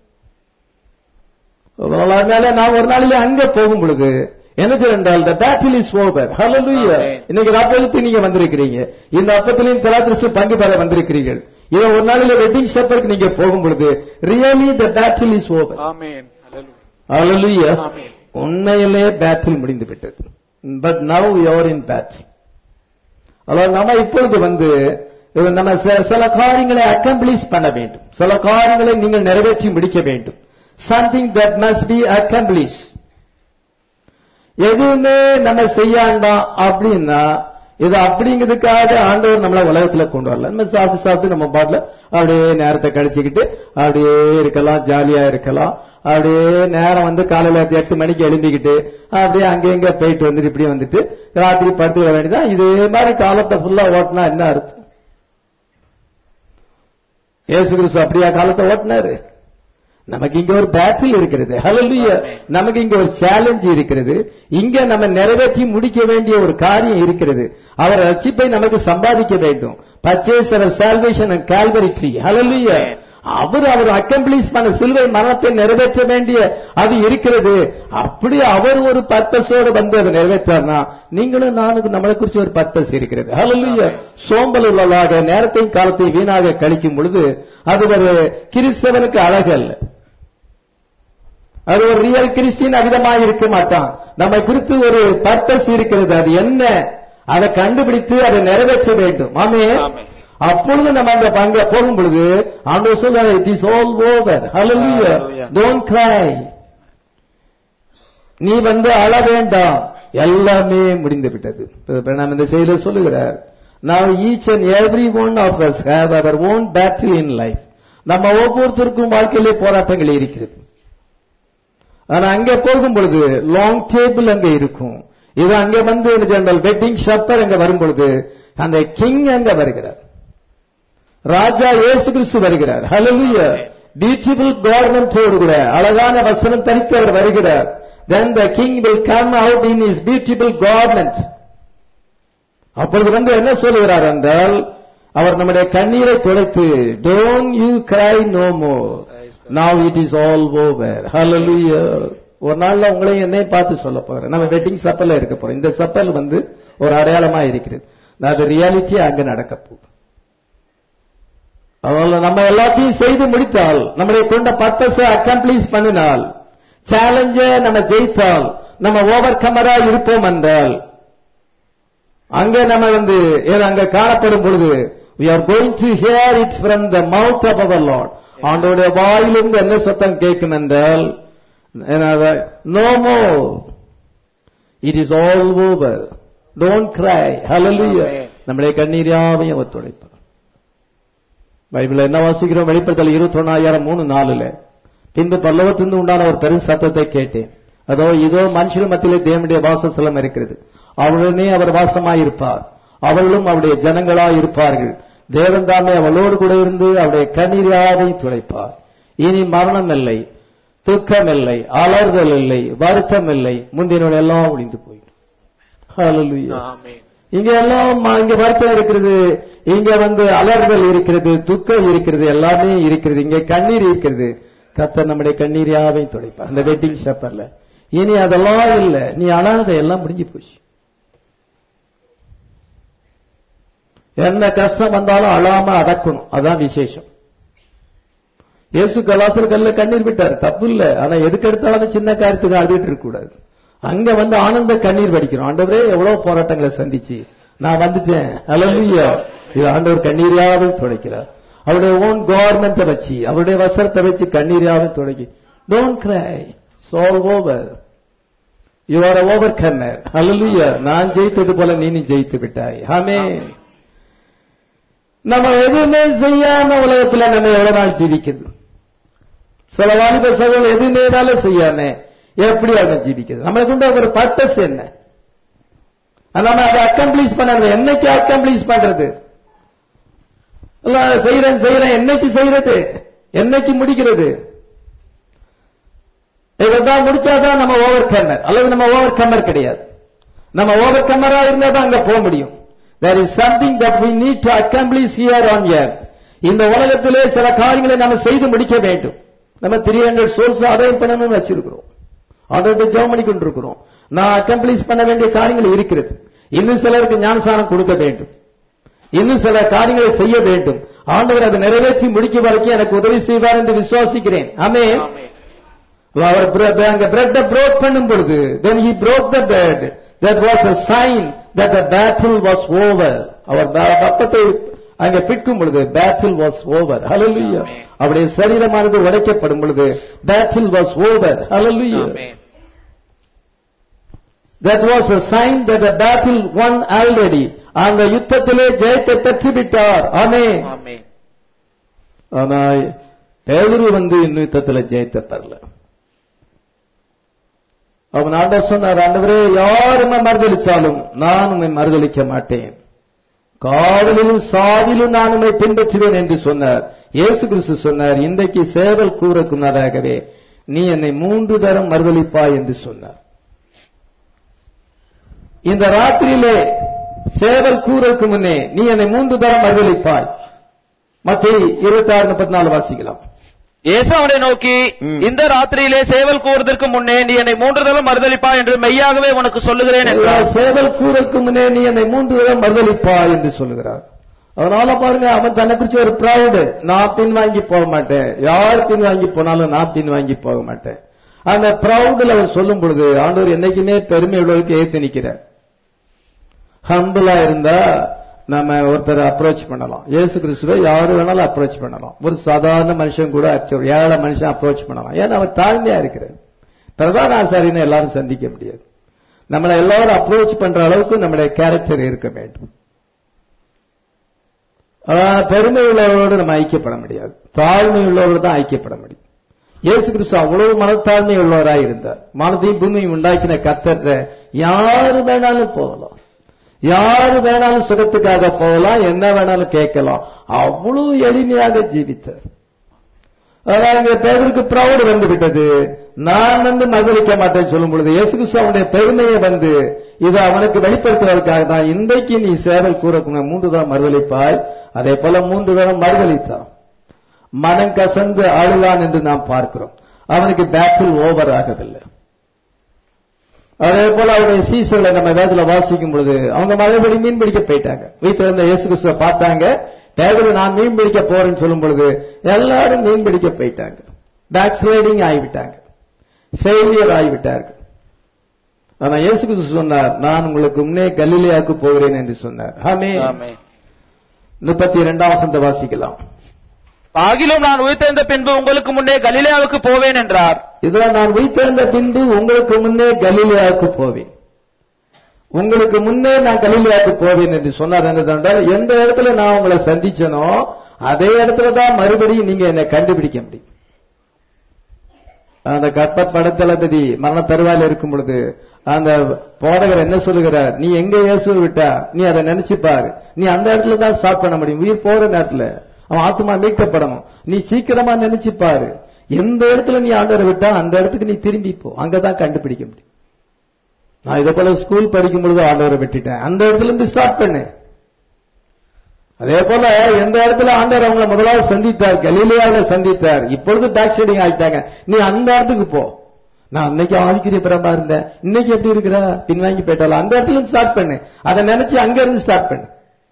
அதனால நாம் ஒரு நாளிலே அங்க போகும் பொழுது என்ன செய்ய என்றால் the battle is over hallelujah Amen. இன்னைக்கு ராப்பலுக்கு நீங்க வந்திருக்கிறீங்க இந்த அப்பத்திலையும் திராத்திருஷ்ட பங்கு பெற வந்திருக்கிறீர்கள் இதை ஒரு நாளில வெட்டிங் ஷப்பருக்கு நீங்க போகும் பொழுது really the battle is over ஆமென் hallelujah Amen. உண்மையிலே பேட்டில் முடிந்து விட்டது but now you're in battle அதாவது நம்ம இப்பொழுது வந்து இது நம்ம சில- சில காரியங்களை அக்கம்ப்ளீஷ் பண்ண வேண்டும் சில காரியங்களை நீங்கள் நிறைவேற்றி முடிக்க வேண்டும் something that must be accomplish எதுவுமே நம்ம செய்யாண்டாம் அப்படின்னா இது அப்படிங்கிறதுக்காக ஆண்டவர் நம்மள உலகத்துல கொண்டு வரல நம்ம சாப்பிட்டு சாப்பிட்டு நம்ம பாட்டுல அப்படியே நேரத்தை கழிச்சுக்கிட்டு அப்படியே இருக்கலாம் ஜாலியா இருக்கலாம் அப்படியே நேரம் வந்து காலையில எட்டு மணிக்கு எழும்பிக்கிட்டு அப்படியே அங்க இங்க போயிட்டு வந்துட்டு இப்படி வந்துட்டு ராத்திரி படுத்து வர வேண்டியதான் இதே மாதிரி காலத்தை ஃபுல்லா ஓட்டினா என்ன அர்த்தம் ஏசு கிறிஸ்து அப்படியா காலத்தை ஓட்டினாரு நமக்கு இங்க ஒரு பேட்டில் இருக்கிறது ஹalleluya நமக்கு இங்க ஒரு சேலஞ்ச் இருக்கிறது இங்க நம்ம நிறைவேற்றி முடிக்க வேண்டிய ஒரு காரியம் இருக்கிறது அவர் ரட்சிப்பை நமக்கு சம்பாதிக்க வேண்டும் பர்ச்சேஸ் அவர் சால்வேஷன் அண்ட் கால்வரி ட்ரீ ஹalleluya அவர் அவர் அக்கம்ப்ளீஸ் பண்ண சிலுவை மரணத்தை நிறைவேற்ற வேண்டிய அது இருக்கிறது அப்படி அவர் ஒரு பர்பஸோடு வந்து அதை நிறைவேற்றார்னா நீங்களும் நானுக்கு நம்மளை குறிச்சு ஒரு பர்பஸ் இருக்கிறது ஹalleluya சோம்பல் உள்ளதாக நேரத்தையும் காலத்தையும் வீணாக கழிக்கும் பொழுது அது ஒரு கிறிஸ்தவனுக்கு அழகல்ல அது ஒரு ரியல் கிறிஸ்டின் அவிதமாக இருக்க மாட்டான் நம்ம குறித்து ஒரு பர்பஸ் இருக்கிறது அது என்ன அதை கண்டுபிடித்து அதை நிறைவேற்ற வேண்டும் ஆமே ஆமென். அப்பொழுது நம்ம அந்த பங்க போகும் பொழுது ஆண்டவர் சொல்றாரு இட் இஸ் ஆல் ஓவர் ஹalleluya Hallelujah. டோன்ட் கிரை நீ வந்து அழ வேண்டாம் எல்லாமே முடிந்து விட்டது நாம் இந்த செய்தியில சொல்லுகிறார் now each and every one of us have our own battle in life நம்ம ஒவ்வொருத்தருக்கும் வாழ்க்கையிலே போராட்டங்கள் இருக்கிறது ஆனா அங்க போகும் பொழுது லாங் டேபிள் அங்க இருக்கும் இது அங்க வந்து ஜெனரல் வெட்டிங் ஷப்பர் அங்க வரும் பொழுது அந்த கிங் அங்க வருகிறார் ராஜா இயேசு கிறிஸ்து வருகிறார் ஹalleluya பியூட்டிஃபுல் கவர்மெண்டோடு கூட அழகான வசனம் தரித்து அவர் வருகிறார் then the king will come out in his beautiful garment அப்பொழுது வந்து என்ன சொல்லுகிறார் என்றால் அவர் நம்முடைய கண்ணீரை துடைத்து don't you cry no more now it is all over ஹalleluya ஒரு நாள்ல உங்களையும் என்னையும் பார்த்து சொல்ல போறேன் நம்ம வெட்டிங் சப்பல்ல இருக்க போறோம் இந்த சப்பல் வந்து ஒரு அடையாளமா இருக்கிறது அது ரியாலிட்டி அங்க நடக்க போகுது அதனால நம்ம எல்லாத்தையும் செய்து முடித்தால் நம்முடைய கொண்ட பர்பஸை அக்கம்ப்ளீஸ் பண்ணினால் சேலஞ்ச நம்ம ஜெயித்தால் நம்ம ஓவர் கமரா இருப்போம் என்றால் அங்க நம்ம வந்து ஏன்னா அங்க காணப்படும் பொழுது we are going to hear it from the mouth of our lord ஆண்டோடைய வாயிலிருந்து என்ன சத்தம் கேட்கும் என்றால் no more it is all over don't cry ஹalleluya Amen. நம்முடைய கண்ணீர் யாவையும் அவர் துடைப்பார் பைபிள்ல என்ன வாசிக்கிறோம் வெளிப்படுத்தல் இருபத்தி ஒன்னாயிரம் மூணு நாலுல பின்பு பல்லவத்திலிருந்து உண்டான ஒரு பெரும் சத்தத்தை கேட்டேன் அதோ இதோ மனுஷர் மத்தியிலே தேவனுடைய வாசஸ்தலம் இருக்கிறது அவருடனே அவர் வாசமாயிருப்பார் அவர்களும் அவருடைய ஜனங்களாய் இருப்பார்கள் தேவன் தாமே அவளோடு கூட இருந்து அவருடைய கண்ணீர் யாவையும் துடைப்பார் இனி மரணம் இல்லை துக்கம் இல்லை அலறுதல் இல்லை வருத்தம் இல்லை முந்தினோட எல்லாம் ஒளிந்து போயிடும் Hallelujah. ஆமென் இங்க எல்லாம் ம- இங்க வருத்தம் இருக்கிறது இங்க வந்து அலறுதல் இருக்கிறது துக்கம் இருக்கிறது எல்லாமே இருக்கிறது இங்க கண்ணீர் இருக்கிறது கர்த்தர் நம்முடைய கண்ணீர் யாவையும் துடைப்பார் அந்த வெட்டிங் ஷப்பர்ல இனி அதெல்லாம் இல்ல நீ அழாத எல்லாம் முடிஞ்சு போச்சு என்ன கஷ்டம் வந்தாலும் அழாம அடக்கணும் அதான் விசேஷம் இயேசு கலாசர் கல்ல கண்ணீர் விட்டார் தப்பு இல்ல ஆனா எதுக்கு எடுத்தாலும் சின்ன காரியத்துக்கு அழுதுட்டு இருக்க கூடாது அங்க வந்து ஆனந்த கண்ணீர் வடிக்கிறோம் ஆண்டவரே எவ்வளவு போராட்டங்களை சந்திச்சு நான் வந்துட்டேன் அல்லையா இது ஆண்டவர் கண்ணீரியாவது துடைக்கிறார் அவருடைய ஓன் கவர்மெண்ட்டை வச்சு அவருடைய வசரத்தை வச்சு கண்ணீரியாவது துடைக்கி don't cry solve over you are overcomer அல்லையா நான் ஜெயித்தது போல நீனும் ஜெயித்து விட்டாய் ஆமென் நம்ம எதுவுமே செய்யாம உலகத்துல நம்ம எவ்வளவு நாள் ஜீவிக்கிறது சில வாலிப சகோதரர்கள் எதுவுமே வேலை செய்யாம எப்படி அவங்க ஜீவிக்கிறது நம்மளுக்கு உண்ட ஒரு பர்பஸ் என்ன நம்ம அதை அக்கம்ப்ளீஷ் பண்ணணும் என்னைக்கு அக்கம்ப்ளீஷ் பண்றது இல்ல செய்யறேன் செய்யறேன் என்னைக்கு செய்யறது என்னைக்கு முடிக்கிறது இதான் முடிச்சாதான் நம்ம ஓவர் கம்மர் அல்லது நம்ம ஓவர் கம்மர் கிடையாது நம்ம ஓவர் கம்மரா இருந்தா தான் அங்க போக முடியும் there is something that we need to accomplish here on earth இந்த உலகத்திலே சில காரியங்களை நம்ம செய்து முடிக்க வேண்டும் நம்ம த்ரீ ஹண்ட்ரட் சோல்ஸ் அதையும் பண்ணணும்னு வச்சிருக்கிறோம் அதோட ஜெபம் பண்ணி கொண்டிருக்கிறோம் நான் அக்கம்ப்ளீஷ் பண்ண வேண்டிய காரியங்கள் இருக்கிறது இன்னும் சிலருக்கு ஞானசானம் கொடுக்க வேண்டும் இன்னும் சில காரியங்களை செய்ய வேண்டும் ஆண்டவர் அதை நிறைவேற்றி முடிக்க வரைக்கும் எனக்கு உதவி செய்வார் என்று விசுவாசிக்கிறேன் ஆமே ஆமென். அவர் பிர- அங்க பிரெட்டை பிரேக் பண்ணும் பொழுது then he broke the bread that was a sign that the battle was over அவர் ப- பக்கத்தை அங்க பிற்கும் பொழுது battle was over hallelujah Amen. அவருடைய சரீரமானது உடைக்கப்படும் பொழுது battle was over hallelujah amen. that was a sign that the battle won already அந்த யுத்தத்திலே ஜெயத்தை பெற்று விட்டார் ஆமென் ஆமென். ஆனா பேதுரு வந்து இன்னும் யுத்தத்துல ஜெயத்தை பெறல அவன் ஆண்டவர் சொன்னார் ஆண்டவரே யாருமே மறுதளிச்சாலும் நான் உண்மை மறுதளிக்க மாட்டேன் காவலிலும் சாவிலும் நான் உண்மை பின்பற்றுவேன் என்று சொன்னார் இயேசு கிறிஸ்து சொன்னார் இன்றைக்கு சேவல் கூறக்கு முன்னதாகவே நீ என்னை மூன்று தரம் மறுதளிப்பாய் என்று சொன்னார் இந்த ராத்திரியிலே சேவல் கூறக்கு முன்னே நீ என்னை மூன்று தரம் மறுதளிப்பாய் மத்திய இருபத்தி ஆறு முப்பத்தி நாலு வாசிக்கலாம் இயேசு அவனை நோக்கி ம். இந்த ராத்திரியிலே சேவல் கூறுவதற்கு முன்னே நீ என்னை மூன்று தரம் மறுதளிப்பா என்று மெய்யாகவே உனக்கு சொல்லுகிறேன் என்றார் சேவல் கூறக்கு முன்னே நீ என்னை மூன்று தரம் மறுதளிப்பா என்று சொல்லுகிறார் அதனால பாருங்க அவன் தன்னை குறிச்சு ஒரு ப்ரௌடு நான் பின்வாங்கி போக மாட்டேன் யார் பின்வாங்கி போனாலும் நான் பின்வாங்கி போக மாட்டேன் அந்த ப்ரௌடுல அவன் சொல்லும் பொழுது ஆண்டவர் என்னைக்குமே பெருமை உள்ளவருக்கு ஏத்து நிக்கிறார் ஹம்பிளா இருந்தா நம்ம ஒருத்தரை அப்ரோச் பண்ணலாம் இயேசு கிறிஸ்துவை யாரு வேணாலும் அப்ரோச் பண்ணலாம் ஒரு சாதாரண மனுஷன் கூட ஒரு ஏழை மனுஷன் அப்ரோச் பண்ணலாம் ஏன்னா அவன் தாழ்மையா இருக்கிறார் பிரதான ஆசாரியனை எல்லாரும் சந்திக்க முடியாது நம்மளை எல்லாரும் அப்ரோச் பண்ற அளவுக்கு நம்முடைய கேரக்டர் இருக்க வேண்டும் அதான் பெருமை உள்ளவர்களோடு நம்ம ஐக்கியப்பட முடியாது தாழ்மை உள்ளவர்கள் தான் ஐக்கியப்பட முடியும் இயேசு கிறிஸ்து அவ்வளவு மனத்தாழ்மை உள்ளவராய் இருந்தார் மனதையும் பூமியும் உண்டாக்கின கத்தர்ற யாரு வேணாலும் போகலாம் யாரு வேணாலும் சுகத்துக்காக போகலாம் என்ன வேணாலும் கேட்கலாம் அவ்வளவு எளிமையாக ஜீவித்தார் அதாவது பேருக்கு ப்ரௌடு வந்து விட்டது நான் வந்து மறுதளிக்க மாட்டேன்னு சொல்லும் பொழுது இயேசு கிறிஸ்து அவனுடைய பெருமையை வந்து இதை அவனுக்கு வெளிப்படுத்துவதற்காக தான் இன்றைக்கு நீ சேவல் கூறக்குங்க மூன்று தரம் மறுதளிப்பாய் அதே போல மூன்று தரம் மறுதளித்தான் மனம் கசந்து அழுதான் என்று நாம் பார்க்கிறோம் அவனுக்கு பேட்டில் ஓவர் ஆகவில்லை அதே போல அவருடைய சீசர்களை நம்ம வேதத்துல வாசிக்கும் பொழுது அவங்க மறுபடி மீன் பிடிக்க போயிட்டாங்க வீட்டுல இருந்த இயேசு கிறிஸ்துவ பார்த்தாங்க பேதரு நான் மீன் பிடிக்க போறேன்னு சொல்லும் பொழுது எல்லாரும் மீன் பிடிக்க போயிட்டாங்க பேக் ஸ்லைடிங் ஆகிவிட்டாங்க ஃபெயிலியர் ஆகிவிட்டார்கள் ஆனா இயேசு கிறிஸ்து சொன்னார் நான் உங்களுக்கு முன்னே கலிலியாக்கு போகிறேன் என்று சொன்னார் ஆமே ஆமென். முப்பத்தி இரண்டாம் வசந்த வாசிக்கலாம் ஆகிலும் நான் உயிர்த்தெழுந்த பின்பு உங்களுக்கு முன்னே கலிலேயாவுக்கு போவேன் என்றார் இதுல நான் உயிர்த்தெழுந்த பின்பு உங்களுக்கு முன்னே கலிலியாவுக்கு போவேன் உங்களுக்கு முன்னே நான் கலிலியாவுக்கு போவேன் என்று சொன்னார் என்னதென்றால் எந்த இடத்துல நான் உங்களை சந்திச்சனோ அதே இடத்துல தான் மறுபடியும் நீங்க என்னை கண்டுபிடிக்க முடியும் அந்த கற்ப படத்தளபதி மரண தருவாயில் இருக்கும் பொழுது அந்த போதகர் என்ன சொல்லுகிறார் நீ எங்க இயேசுவை விட்டா நீ அதை நினைச்சு பாரு நீ அந்த இடத்துல தான் ஸ்டார்ட் பண்ண முடியும் உயிர் போற நேரத்துல அவன் ஆத்மா மீட்கப்படணும் நீ சீக்கிரமா நினைச்சு பாரு எந்த இடத்துல நீ ஆண்டவரை விட்டா அந்த இடத்துக்கு நீ திரும்பி போ அங்கதான் கண்டுபிடிக்க முடியும் நான் இதை போல ஸ்கூல் படிக்கும் பொழுது ஆண்டவரை விட்டுட்டேன் அந்த இடத்துல இருந்து ஸ்டார்ட் பண்ணு அதே போல எந்த இடத்துல ஆண்டவர் அவங்களை முதலாவது சந்தித்தார் கலீலியாவில் சந்தித்தார் இப்பொழுது பேக் சைடிங் ஆகிட்டாங்க நீ அந்த இடத்துக்கு போ நான் அன்னைக்கு ஆதிக்கிரிய பிரமா இருந்தேன் இன்னைக்கு எப்படி இருக்கிற பின்வாங்கி போயிட்டாலும் அந்த இடத்துல இருந்து ஸ்டார்ட் பண்ணு அதை நினைச்சு அங்க இருந்து ஸ்டார்ட் பண்ணு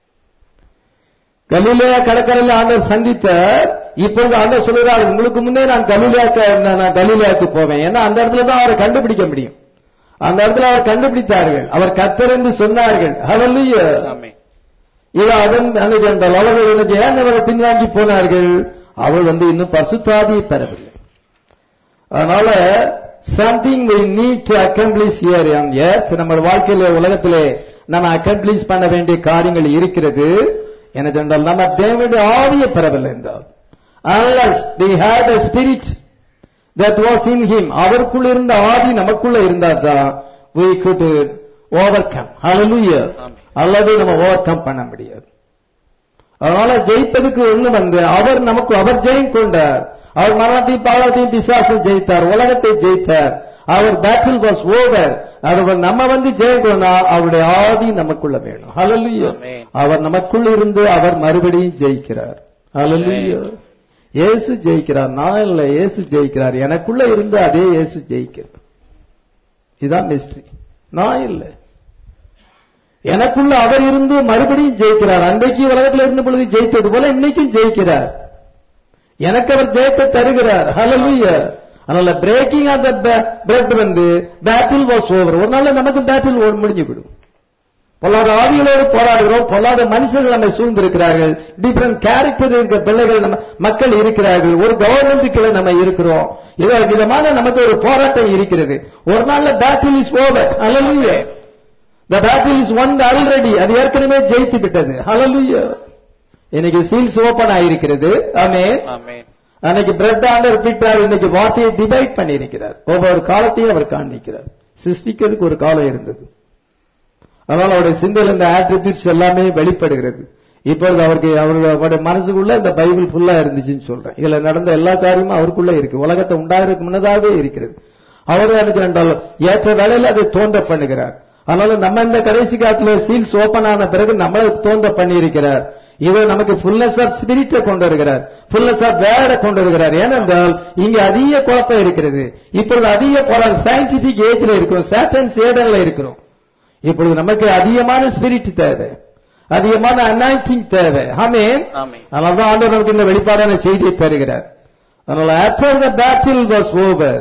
கலிலேயா கடற்கரையில் ஆண்டவர் சந்தித்த இப்பொழுது ஆண்டவர் சொல்கிறார் உங்களுக்கு முன்னே நான் கலிலேயாக்கு நான் கலிலேயாக்கு போவேன் ஏன்னா அந்த இடத்துல தான் அவரை கண்டுபிடிக்க முடியும் அந்த இடத்துல அவர் கண்டுபிடித்தார்கள் அவர் கத்தர் என்று சொன்னார்கள் ஹalleluya ஆமென். இவ அதன் அன்னைக்கு அந்த லவர்கள் என்ன ஏன் அவரை பின்வாங்கி போனார்கள் அவள் வந்து இன்னும் பசுத்தாதியை பெறவில்லை அதனால something we need to accomplish here on earth நம்ம வாழ்க்கையில உலகத்திலே நம்ம அக்கம்ப்ளீஷ் பண்ண வேண்டிய காரியங்கள் இருக்கிறது என்ன சொன்னால் நம்ம தேவனுடைய ஆவியை பெறவில்லை என்றால் unless we had a spirit that was in him அவருக்குள்ள இருந்த ஆவி நமக்குள்ள இருந்தா தான் we could ஓவர் கம் ஹalleluya ஆமென். அல்லது நம்ம ஓவர் கம் பண்ண முடியாது அதனால ஜெயிப்பதுக்கு ஒண்ணு வந்து அவர் நமக்கு அவர் ஜெயம் கொண்டார் அவர் மரணத்தையும் பாவத்தையும் பிசாசை ஜெயித்தார் உலகத்தை ஜெயித்தார் அவர் பேட்டில் வாஸ் ஓவர் அவர் நம்ம வந்து ஜெயம் கொண்டா அவருடைய ஆதி நமக்குள்ள வேணும் ஹalleluya ஆமென். அவர் நமக்குள்ள இருந்து அவர் மறுபடியும் ஜெயிக்கிறார் ஹalleluya இயேசு ஜெயிக்கிறார் நான் இல்ல இயேசு ஜெயிக்கிறார் எனக்குள்ள இருந்து அதே இயேசு ஜெயிக்கிறது இதான் மிஸ்ட்ரி நான் இல்லை எனக்குள்ள அவர் இருந்து மறுபடியும் ஜெயிக்கிறார் அன்றைக்கு உலகத்தில் இருந்த பொழுது ஜெயித்தது போல இன்னைக்கும் ஜெயிக்கிறார் எனக்கு அவர் ஜெயத்தை தருகிறார் ஹalleluya அதனால பிரேக்கிங் ஆஃப் த பிரெட் வந்து பேட்டில் வாஸ் ஓவர் ஒரு நாள்ல நமக்கு பேட்டில் முடிஞ்சு விடும் பொல்லாத ஆவிகளோடு போராடுகிறோம் பொல்லாத மனுஷர்கள் நம்மை சூழ்ந்திருக்கிறார்கள் டிஃபரெண்ட் கேரக்டர் இருக்கிற பிள்ளைகள் நம்ம மக்கள் இருக்கிறார்கள் ஒரு கவர்மெண்ட்டுக்குள்ள நம்ம இருக்கிறோம் இதோ விதமான நமக்கு ஒரு போராட்டம் இருக்கிறது ஒரு நாள்ல பேட்டில் இஸ் ஓவர் ஹalleluya the battle is won already அது ஏற்கனவே ஜெயித்து விட்டது ஹalleluya இன்னைக்கு சீல்ஸ் ஓபன் ஆயிருக்கிறது ஆமென் ஆமென் அன்னைக்கு பிரெட் ஆண்டர் பிட்டார் இன்னைக்கு வார்த்தையை டிவைட் பண்ணியிருக்கிறார் ஒவ்வொரு காலத்தையும் அவர் காண்பிக்கிறார் சிருஷ்டிக்கிறதுக்கு ஒரு காலம் இருந்தது அதனால அவருடைய சிந்தையில் இந்த ஆட்ரிபியூட்ஸ் எல்லாமே வெளிப்படுகிறது இப்பொழுது அவருக்கு அவருடைய மனசுக்குள்ள இந்த பைபிள் ஃபுல்லா இருந்துச்சுன்னு சொல்றேன் இதுல நடந்த எல்லா காரியமும் அவருக்குள்ள இருக்கு உலகத்தை உண்டாகிறதுக்கு முன்னதாகவே இருக்கிறது அவர் எனக்கு என்றாலும் ஏற்ற வேலையில அதை தோன்ற பண்ணுகிறார் அதனால நம்ம இந்த கடைசி காலத்துல சீல்ஸ் ஓபன் ஆன பிறகு நம்மளை தோன்ற பண்ணி இருக்கிறார் இவர் நமக்கு ஃபுல்னஸ் ஆஃப் ஸ்பிரிட்டை கொண்டு வருகிறார் ஃபுல்னஸ் ஆஃப் வேர்டை கொண்டு வருகிறார் ஏனென்றால் இங்க அதிக குழப்பம் இருக்கிறது இப்பொழுது அதிக போராட்டம் சயின்டிபிக் ஏஜ்ல இருக்கும் சேட்டன் சேடன்ல இருக்கிறோம் இப்பொழுது நமக்கு அதிகமான ஸ்பிரிட் தேவை அதிகமான அனாயிட்டிங் தேவை ஆமென் ஆமென். அதனாலதான் ஆண்டவர் நமக்கு இந்த வெளிப்பாடான செய்தியை தருகிறார் அதனால after the battle was over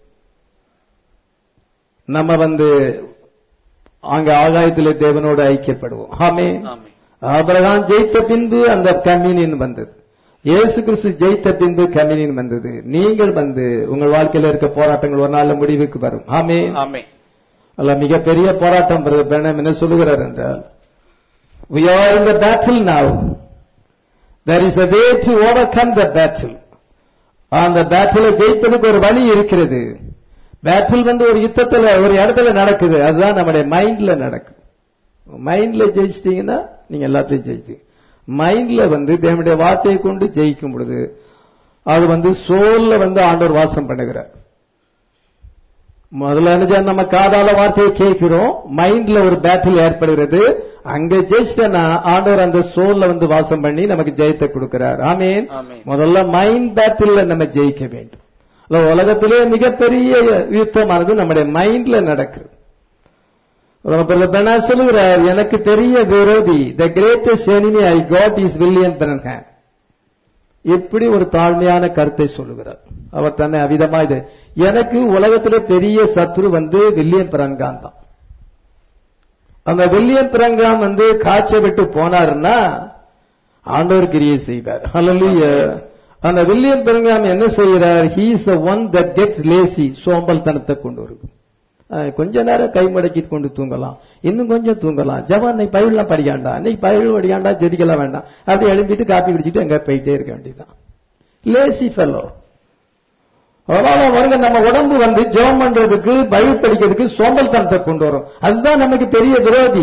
நம்ம வந்து அங்க ஆகாயத்திலே தேவனோடு ஐக்கியப்படுவோம் ஆமென் ஆமென். ஆபிரகாம் ஜெயித்த பின்பு அந்த கம்யூனியன் வந்தது இயேசு கிறிஸ்து ஜெயித்த பின்பு கம்யூனியன் வந்தது நீங்கள் வந்து உங்கள் வாழ்க்கையில இருக்க போராட்டங்கள் ஒரு நாள்ல முடிவுக்கு வரும் ஆமென் ஆமென். அல்ல மிகப்பெரிய போராட்டம் பிரதர் பிரணம் என்ன சொல்லுகிறார் என்றால் we are in the battle now there is a way to overcome the battle அந்த பேட்டில ஜெயிப்பதுக்கு ஒரு வழி இருக்கிறது பேட்டில் வந்து ஒரு யுத்தத்துல ஒரு இடத்துல நடக்குது அதுதான் நம்முடைய மைண்ட்ல நடக்குது மைண்ட்ல ஜெயிச்சிட்டீங்கன்னா நீங்க எல்லாத்தையும் ஜெயிச்சு மைண்ட்ல வந்து தேவனுடைய வார்த்தையை கொண்டு ஜெயிக்கும் பொழுது அது வந்து சோல்ல வந்து ஆண்டவர் வாசம் பண்ணுகிறார் முதல்ல என்ன நம்ம காதால வார்த்தையை கேட்கிறோம் மைண்ட்ல ஒரு பேட்டில் ஏற்படுகிறது அங்க ஜெயிச்சிட்டனா ஆண்டவர் அந்த சோல்ல வந்து வாசம் பண்ணி நமக்கு ஜெயத்தை கொடுக்கிறார் ஆமீன் ஆமென். முதல்ல மைண்ட் பேட்டில் நம்ம ஜெயிக்க வேண்டும் இல்ல, உலகத்திலே மிகப்பெரிய யுத்தமானது நம்முடைய மைண்ட்ல நடக்குது பெண்ணா சொல்லுகிறார் எனக்கு பெரிய விரோதி the greatest enemy I got is William Branham இப்படி ஒரு தாழ்மையான கருத்தை சொல்லுகிறார் அவர் தன்னை அவிதமா இது எனக்கு உலகத்திலே பெரிய சத்ரு வந்து வில்லியம் பிரன்காம் தான் அந்த வில்லியம் பிரங்காம் வந்து காய்ச்ச விட்டு போனாருன்னா ஆண்டவர் கிரியை செய்வார் ஹalleluya அந்த வில்லியம் பிரங்காம் என்ன செய்கிறார் he is the one that gets lazy சோம்பல் தனத்தை கொண்டு வரும் அஹ், கொஞ்ச நேரம் கை மடக்கி கொண்டு தூங்கலாம் இன்னும் கொஞ்சம் தூங்கலாம் ஜவான் இன்னைக்கு பயிலாம் படிக்காண்டா இன்னைக்கு பயிலும் படிக்காண்டா ஜெடிக்கலாம் வேண்டாம் அப்படி எழும்பிட்டு காப்பி குடிச்சிட்டு எங்க போயிட்டே இருக்க வேண்டியதுதான் லேசி ஃபெல்லோ அதனால வருங்க நம்ம உடம்பு வந்து ஜெபம் பண்றதுக்கு பைபிள் படிக்கிறதுக்கு சோம்பல் தனத்தை கொண்டு வரும் அதுதான் நமக்கு பெரிய விரோதி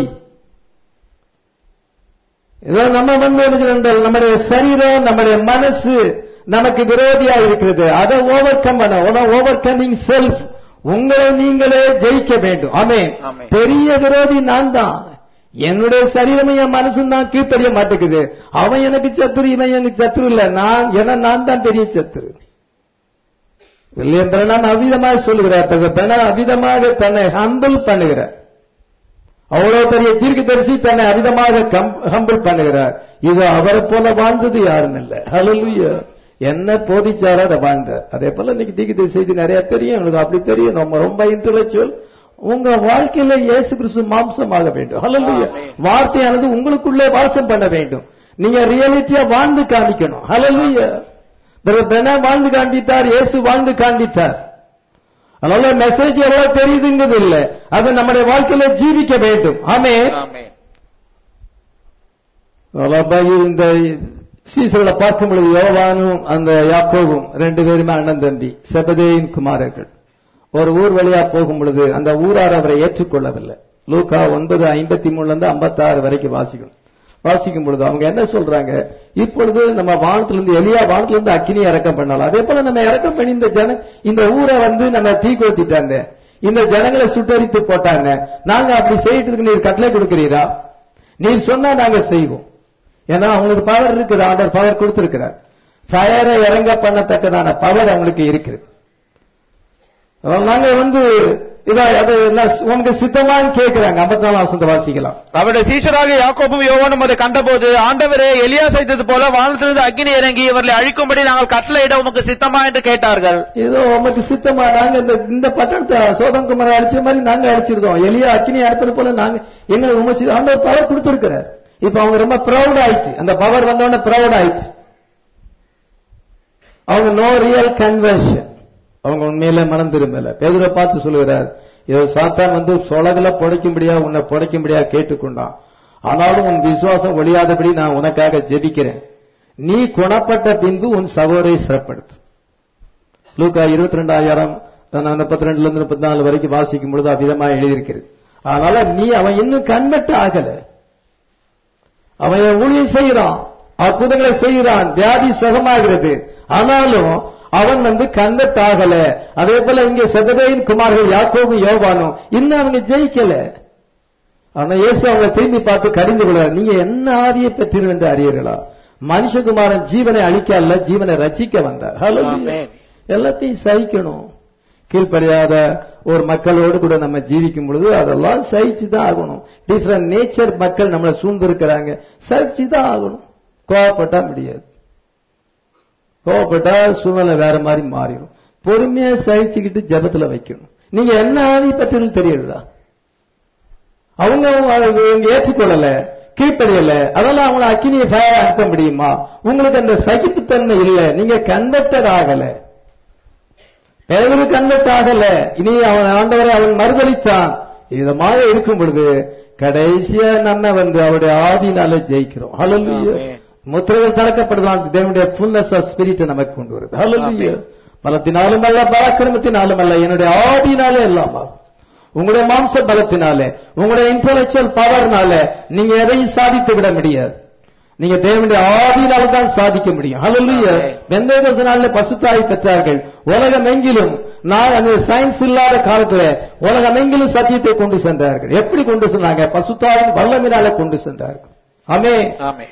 இதோ நம்ம வந்து என்ன செய்யணும் நம்முடைய சரீரம் நம்முடைய மனசு நமக்கு விரோதியா இருக்கிறது அதை ஓவர் கம் பண்ண ஓவர் கமிங் செல்ஃப் உங்களை நீங்களே ஜெயிக்க வேண்டும் ஆமென் ஆமென். பெரிய விரோதி நான் தான் என்னுடைய சரீரம் என் மனசும் தான் கீழ்ப்படிய மாட்டேங்குது அவன் எனக்கு சத்துரு இவன் எனக்கு சத்துரு இல்ல நான் என நான் தான் பெரிய சத்துரு வில்லியம் பிரணாம் அவ்விதமாக சொல்லுகிறார் பிரணாம் அவ்விதமாக தன்னை ஹம்பிள் பண்ணுகிறார் அவ்வளவு பெரிய தீர்க்கதரிசி தன்னை அவிதமாக ஹம்பிள் பண்ணுகிறார் இது அவரை போல வாழ்ந்தது யாரும் இல்லை ஹalleluya என்ன போதிச்சாரோ அதை வாழ்ந்தார் அதே போல இன்னைக்கு தீர்க்கதரிசி செய்தி நிறைய தெரியும் எனக்கு அப்படி தெரியும் நம்ம ரொம்ப இன்டலெக்சுவல் உங்க வாழ்க்கையில இயேசு கிறிஸ்து மாம்சமாக வேண்டும் ஹalleluya ஆமென். வார்த்தையானது உங்களுக்குள்ளே வாசம் பண்ண வேண்டும் நீங்க ரியாலிட்டியா வாழ்ந்து காமிக்கணும் ஹalleluya பெனா வாழ்ந்து காண்பித்தார் இயேசு வாழ்ந்து காண்பித்தார் அதனால மெசேஜ் எவ்வளவு தெரியுதுங்கிறது இல்ல அது நம்முடைய வாழ்க்கையில ஜீவிக்க வேண்டும் ஆமே ஆமென். இந்த சீசர்களை பார்க்கும் பொழுது யோவானும் அந்த யாக்கோவும் ரெண்டு பேருமே அண்ணன் தம்பி செபதேயின் குமாரர்கள் ஒரு ஊர் வழியா போகும் பொழுது அந்த ஊரார் அவரை ஏற்றுக்கொள்ளவில்லை லூக்கா ஒன்பது ஐம்பத்தி மூணுல இருந்து ஐம்பத்தாறு வரைக்கும் வாசிக்கணும் வாசிக்கும் பொழுது அவங்க என்ன சொல்றாங்க இப்பொழுது நம்ம வானத்துல இருந்து எலியா வானத்துல இருந்து அக்கினி இறக்கம் பண்ணலாம் அதே போல நம்ம இறக்கம் பண்ணி இந்த ஜன இந்த ஊரை வந்து நம்ம தீ கொளுத்திட்டாங்க இந்த ஜனங்களை சுட்டரித்து போட்டாங்க நாங்க அப்படி செய்யறதுக்கு நீர் கட்டளை கொடுக்கிறீரா நீர் சொன்னா நாங்க செய்வோம் ஏன்னா அவங்களுக்கு பவர் இருக்குது ஆர்டர் பவர் கொடுத்திருக்கிறார் ஃபயரை இறங்க பண்ணத்தக்கதான பவர் அவங்களுக்கு இருக்குது அதனால நாங்க வந்து இதா அது என்ன உனக்கு சித்தமான்னு கேட்கிறாங்க ஐம்பத்தி நாலாம் வசந்த வாசிக்கலாம் அவருடைய சீஷராக யாக்கோபும் யோவானும் அதை கண்டபோது ஆண்டவரே எலியா செய்தது போல வானத்திலிருந்து அக்கினி இறங்கி இவர்களை அழிக்கும்படி நாங்கள் கட்டளையிட உமக்கு சித்தமா என்று கேட்டார்கள் ஏதோ உமக்கு சித்தமா நாங்க இந்த இந்த பட்டணத்தை சோதங்குமாரை அழிச்ச மாதிரி நாங்க அழிச்சிருந்தோம் எலியா அக்கினி அறுப்பது போல நாங்க எங்களுக்கு உமக்கு ஆண்டவர் பவர் கொடுத்திருக்கிறார் இப்ப அவங்க ரொம்ப ப்ரௌட் ஆயிடுச்சு அந்த பவர் வந்தோடனே ப்ரௌட் ஆயிடுச்சு அவங்க நோ ரியல் கன்வர்ஷன் அவங்க உண்மையில மனம் திரும்பல பேதுரை பார்த்து சொல்லுகிறார் இதோ சாத்தான் வந்து சொலகுல புடைக்கும்படியா உன்னை புடைக்கும்படியா கேட்டுக்கொண்டான் ஆனாலும் உன் விசுவாசம் ஒழியாதபடி நான் உனக்காக ஜெபிக்கிறேன் நீ குணப்பட்ட பின்பு உன் சகோதரை சிறப்படுத்து லூக்கா இருபத்தி ரெண்டாயிரம் முப்பத்தி ரெண்டுல இருந்து முப்பத்தி நாலு வரைக்கும் வாசிக்கும் பொழுது அவ்விதமா எழுதியிருக்கிறது அதனால நீ அவன் இன்னும் கண்மட்டு ஆகல அவன் என் ஊழியம் செய்கிறான் அற்புதங்களை செய்கிறான் வியாதி சுகமாகிறது ஆனாலும் அவன் வந்து கன்வெர்ட் ஆகல அதே போல இங்க செததையின் குமார்கள் யாக்கோபும் யோவானும் இன்னும் அவங்க ஜெயிக்கல ஆனா இயேசு அவங்களை திரும்பி பார்த்து கடிந்து கொள்றார் நீங்க என்ன ஆவியை பெற்றீர்கள் என்று அறியீர்களா மனுஷகுமாரன் ஜீவனை அழிக்க அல்ல ஜீவனை ரசிக்க வந்தார் ஹலோ ஆமென். எல்லாத்தையும் சகிக்கணும் கீழ்ப்படியாத ஒரு மக்களோடு கூட நம்ம ஜீவிக்கும் பொழுது அதெல்லாம் சகிச்சு தான் ஆகணும் டிஃபரெண்ட் நேச்சர் மக்கள் நம்மளை சூழ்ந்திருக்கிறாங்க சகிச்சு தான் ஆகணும் கோவப்பட்டா முடியாது கோவப்பட்டா சூழ்நிலை வேற மாதிரி மாறிடும் பொறுமையா சகிச்சுக்கிட்டு ஜெபத்துல வைக்கணும் நீங்க என்ன ஆவி பத்தி தெரியல அவங்க அவங்க இவங்க ஏற்றுக்கொள்ளல கீழ்ப்படியல அதெல்லாம் அவங்கள அக்கினியை ஃபயர் அனுப்ப முடியுமா உங்களுக்கு அந்த சகிப்புத்தன்மை இல்ல நீங்க கன்வெர்டட் ஆகல பேரு கன்வெர்ட் ஆகல இனி அவன் ஆண்டவரை அவன் மறுதளித்தான் இதமாக இருக்கும் பொழுது கடைசியா நம்ம வந்து அவருடைய ஆவினால ஜெயிக்கிறோம் ஹalleluya ஆமென். முத்திரைகள் திறக்கப்படுதான் தேவனுடைய ஃபுல்னஸ் ஆஃப் ஸ்பிரிட் நமக்கு கொண்டு வருது ஹalleluya ஆமென். பலத்தினாலும் அல்ல பராக்கிரமத்தினாலும் அல்ல என்னுடைய ஆவினாலே எல்லாமா உங்களுடைய மாம்ச பலத்தினாலே உங்களுடைய இன்டலெக்சுவல் பவர்னால நீங்க எதையும் சாதித்து விட முடியாது நீங்க தேவனுடைய ஆவியினால தான் சாதிக்க முடியும் ஹalleluya ஆமென். வெந்தேகோச நாளில் பசுத்தாய் பெற்றார்கள் உலகம் எங்கிலும் நான் அந்த சயின்ஸ் இல்லாத காலத்துல உலகம் எங்கிலும் சத்தியத்தை கொண்டு சென்றார்கள் எப்படி கொண்டு சென்றாங்க பசுத்தாவின் வல்லமினால கொண்டு சென்றார்கள் ஆமே ஆமென்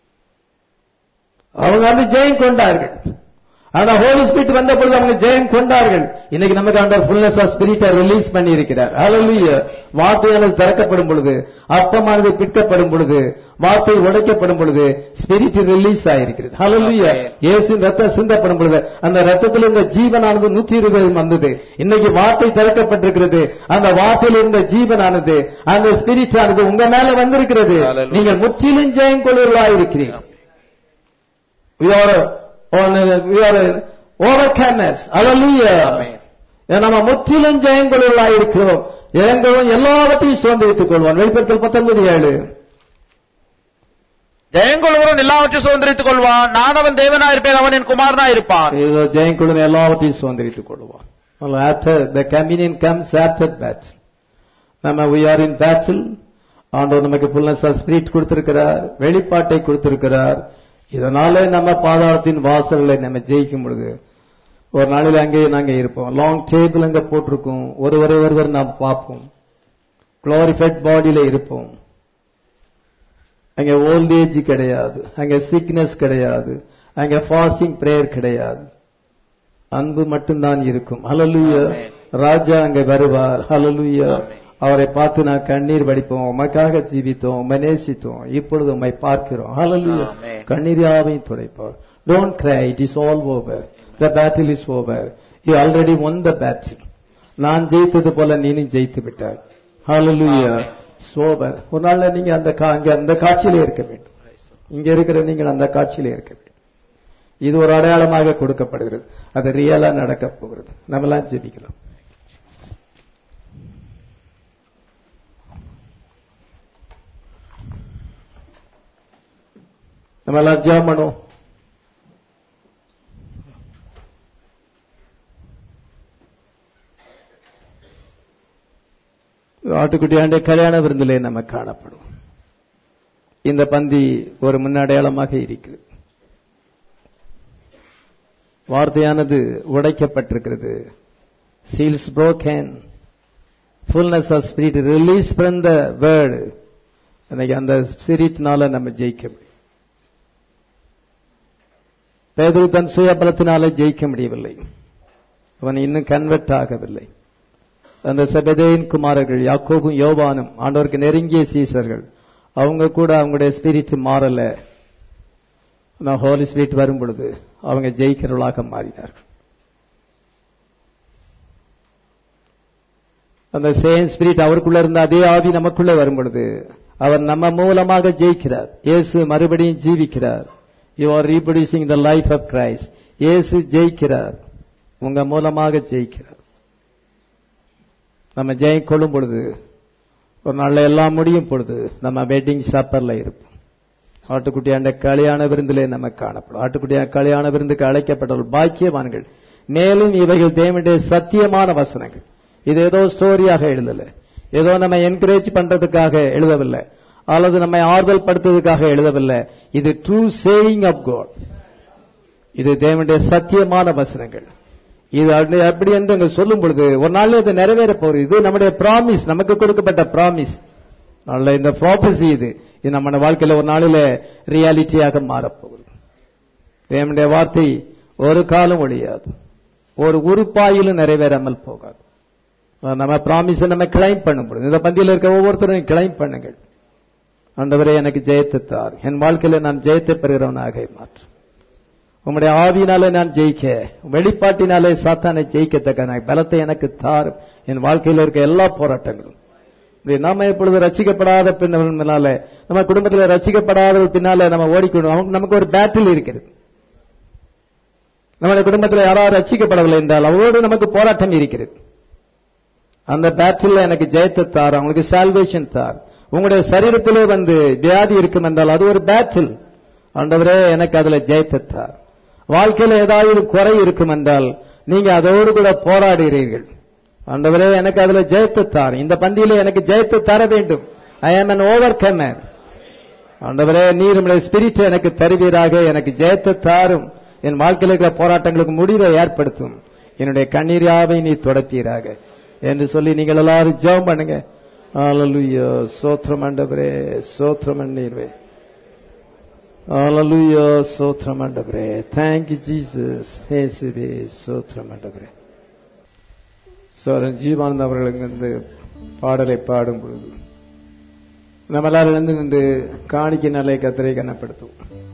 அவங்க வந்து ஜெயம் கொண்டார்கள் ஆனா ஹோலி ஸ்பிரிட் வந்த பொழுது அவங்க ஜெயம் கொண்டார்கள் இன்னைக்கு நமக்கு அந்த ஃபுல்னஸ் ஆஃப் ஸ்பிரிட்டை ரிலீஸ் பண்ணி இருக்கிறார் ஹalleluya வார்த்தையானது திறக்கப்படும் பொழுது அப்பமானது பிற்கப்படும் பொழுது வார்த்தை உடைக்கப்படும் பொழுது ஸ்பிரிட் ரிலீஸ் ஆயிருக்கிறது ஹalleluya Amen. இயேசுவின் ரத்தம் சிந்தப்படும் பொழுது அந்த ரத்தத்தில் இருந்த ஜீவனானது நூற்றி இருபது வந்தது இன்னைக்கு வார்த்தை திறக்கப்பட்டிருக்கிறது அந்த வார்த்தையில் இருந்த ஜீவனானது அந்த ஸ்பிரிட் ஆனது உங்க மேல வந்திருக்கிறது Hallelujah. நீங்கள் முற்றிலும் ஜெயம் கொள்வர்களாயிருக்கிறீர்கள் we are on we are overcomers hallelujah Amen. நம்ம முற்றிலும் ஜெயங்கொள்ளாய் இருக்கிறோம் இறங்கவும் எல்லாவற்றையும் சுதந்திரித்துக் கொள்வான் வெளிப்படுத்தல் பத்தொன்பது ஏழு ஜெயங்கொள்வரும் எல்லாவற்றையும் சுதந்திரித்துக் கொள்வான் நான் அவன் தேவனா இருப்பேன் அவன் என் குமாரனா இருப்பான் இதோ ஜெயங்கொள்ளும் எல்லாவற்றையும் சுதந்திரித்துக் கொள்வான் after the communion comes after battle நம்ம we are in battle ஆண்டவர் நமக்கு ஃபுல்னஸ் ஆஃப் ஸ்பிரிட் கொடுத்திருக்கிறார் வெளிப்பாட்டை கொடுத்திருக்கிறார் இதனால நம்ம பாதாளத்தின் வாசல்களை நம்ம ஜெயிக்கும் பொழுது ஒரு நாளில் அங்கேயே நாங்க இருப்போம் லாங் டேபிள் அங்க போட்டிருக்கோம் ஒருவரை ஒருவர் நாம் பார்ப்போம் குளோரிஃபைட் பாடியில இருப்போம் அங்க ஓல்ட் ஏஜ் கிடையாது அங்க சிக்னஸ் கிடையாது அங்க ஃபாஸ்டிங் பிரேயர் கிடையாது அன்பு மட்டும்தான் இருக்கும் ஹalleluya Amen. ராஜா அங்க வருவார் ஹalleluya Amen. அவரை பார்த்து நான் கண்ணீர் வடிப்போம் உமக்காக ஜீவித்தோம் உம்மை நேசித்தோம் இப்பொழுது உம்மை பார்க்கிறோம் ஹalleluya Amen. கண்ணீர் யாவையும் துடைப்பார் don't cry it is all over the battle is over you already won the battle நான் ஜெயித்தது போல நீனும் ஜெயித்து விட்டாய் ஹalleluya Amen. சோபர் ஒரு நாள்ல நீங்க அந்த கா- அங்க அந்த காட்சியிலே இருக்க வேண்டும் இங்க இருக்கிற நீங்கள் அந்த காட்சியிலே இருக்க வேண்டும் இது ஒரு அடையாளமாக கொடுக்கப்படுகிறது அது ரியலா நடக்க போகிறது நம்ம எல்லாம் ஜெபிக்கலாம் நம்ம எல்லாம் ஜெபம் பண்ணுவோம் ஆட்டுக்குட்டியாண்டே கல்யாண விருந்திலே நம்ம காணப்படும் இந்த பந்தி ஒரு முன்னடையாளமாக இருக்கிறது வார்த்தையானது உடைக்கப்பட்டிருக்கிறது seals broken fullness of spirit release from the word இன்னைக்கு அந்த ஸ்பிரிட்னால நம்ம ஜெயிக்க முடியும் பேதுரு தன் சுய பலத்தினால ஜெயிக்க முடியவில்லை அவன் இன்னும் கன்வெர்ட் ஆகவில்லை அந்த செபதேயின் குமாரர்கள் யாக்கோபும் யோவானும் ஆண்டவருக்கு நெருங்கிய சீசர்கள் அவங்க கூட அவங்களுடைய ஸ்பிரிட் மாறல நான் ஹோலி ஸ்பிரிட் வரும் பொழுது அவங்க ஜெயிக்கிறவர்களாக மாறினார்கள் அந்த சேம் ஸ்பிரிட் அவருக்குள்ள இருந்த அதே ஆவி நமக்குள்ள வரும் பொழுது அவர் நம்ம மூலமாக ஜெயிக்கிறார் இயேசு மறுபடியும் ஜீவிக்கிறார் you are reproducing the life of Christ இயேசு ஜெயிக்கிறார் உங்க மூலமாக ஜெயிக்கிறார் நம்ம ஜெயம் கொள்ளும் பொழுது ஒரு நாள்ல எல்லாம் முடியும் பொழுது நம்ம வெட்டிங் சப்பர்ல இருப்போம் ஆட்டுக்குட்டி அந்த கல்யாண விருந்திலே நம்ம காணப்படும் ஆட்டுக்குட்டி கல்யாண விருந்துக்கு அழைக்கப்பட்டவர்கள் பாக்கியவான்கள் மேலும் இவைகள் தேவனுடைய சத்தியமான வசனங்கள் இது ஏதோ ஸ்டோரியாக எழுதல ஏதோ நம்ம என்கரேஜ் பண்றதுக்காக எழுதவில்லை அல்லது நம்மை ஆறுதல் படுத்துவதற்காக எழுதவில்லை இது ட்ரூ சேயிங் ஆஃப் காட் இது தேவனுடைய சத்தியமான வசனங்கள் இது அப்படி- அப்படி என்று அங்க சொல்லும் பொழுது ஒரு நாள் இது நிறைவேற போகுது இது நம்முடைய ப்ராமிஸ் நமக்கு கொடுக்கப்பட்ட ப்ராமிஸ் நல்ல இந்த ப்ராபசி இது இது நம்ம வாழ்க்கையில ஒரு நாளில ரியாலிட்டியாக மாறப்போகுது தேவனுடைய வார்த்தை ஒரு காலம் ஒழியாது ஒரு உறுப்பாயிலும் நிறைவேறாமல் போகாது நம்ம ப்ராமிஸ் நம்ம கிளைம் பண்ணும் பொழுது இந்த பந்தியில் இருக்க ஒவ்வொருத்தரும் கிளைம் பண்ணுங்கள் ஆண்டவரே எனக்கு ஜெயத்தை தார் என் வாழ்க்கையில நான் ஜெயத்தை பெறுகிறவனாக மாற்று உம்முடைய ஆவியினாலே நான் ஜெயிக்க வெளிப்பாட்டினாலே சாத்தானை ஜெயிக்கத்தக்க நான் பலத்தை எனக்கு தார் என் வாழ்க்கையில இருக்க எல்லா போராட்டங்களும் இப்படி நாம இப்பொழுது ரசிக்கப்படாத பின்னால நம்ம குடும்பத்தில் ரசிக்கப்படாத பின்னால நம்ம ஓடிக்கணும் நமக்கு- நமக்கு ஒரு பேட்டில் இருக்கிறது நம்முடைய குடும்பத்தில் யாராவது ரசிக்கப்படவில்லை என்றால் அவரோடு நமக்கு போராட்டம் இருக்கிறது அந்த பேட்டில் எனக்கு ஜெயத்தை தார் அவங்களுக்கு சால்வேஷன் தார் உங்களுடைய சரீரத்திலே வந்து வியாதி இருக்கும் என்றால் அது ஒரு பேட்டில் ஆண்டவரே எனக்கு அதுல ஜெயத்தை தார் வாழ்க்கையில ஏதாவது குறை இருக்கும் என்றால் நீங்க அதோடு கூட போராடுகிறீர்கள் ஆண்டவரே எனக்கு அதுல ஜெயத்தை தார் இந்த பந்தியில எனக்கு ஜெயத்தை தர வேண்டும் ஐ ஆம் an overcomer ஆண்டவரே நீர் உம்முடைய ஸ்பிரிட் எனக்கு தருவீராக எனக்கு ஜெயத்தை தாரும் என் வாழ்க்கையில் இருக்கிற போராட்டங்களுக்கு முடிவை ஏற்படுத்தும் என்னுடைய கண்ணீராவை நீ தொடப்பீராக என்று சொல்லி நீங்கள் எல்லாரும் ஜெபம் பண்ணுங்க ஹalleluya சோத்ரம் ஆண்டவரே சோத்ரம் அண்ணீர்வே ஹalleluya சோத்ரம் ஆண்டவரே thank you jesus இயேசுவே சோத்ரம் ஆண்டவரே சோரன் ஜீவானந்த் அவர்களுக்கு இந்த பாடலை பாடும் பொழுது நம்ம எல்லாரும் எழுந்து நின்று காணிக்கை நிலை கத்திரை கனப்படுத்தும்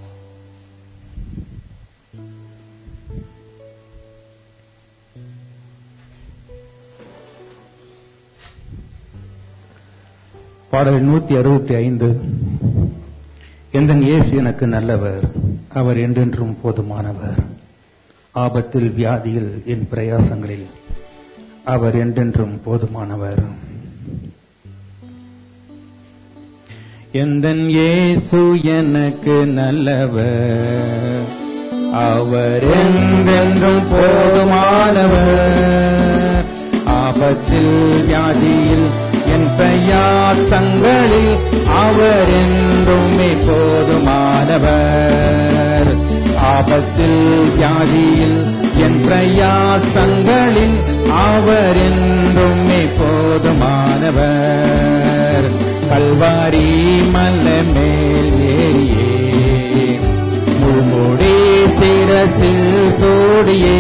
பாடல் நூத்தி அறுபத்தி ஐந்து எந்த இயேசு எனக்கு நல்லவர் அவர் என்றென்றும் போதுமானவர் ஆபத்தில் வியாதியில் என் பிரயாசங்களில் அவர் என்றென்றும் போதுமானவர் எந்த இயேசு எனக்கு நல்லவர் அவர் என்றென்றும் போதுமானவர் ஆபத்தில் வியாதியில் என் பிரயாசங்களில் அவர் என்றுமே போதுமானவர் ஆபத்தில் வியாதியில் என் பிரயாசங்களில் அவர் என்றுமே போதுமானவர் கல்வாரி மல மேல் ஏறியே முழுமுடி சிரசில் சூடியே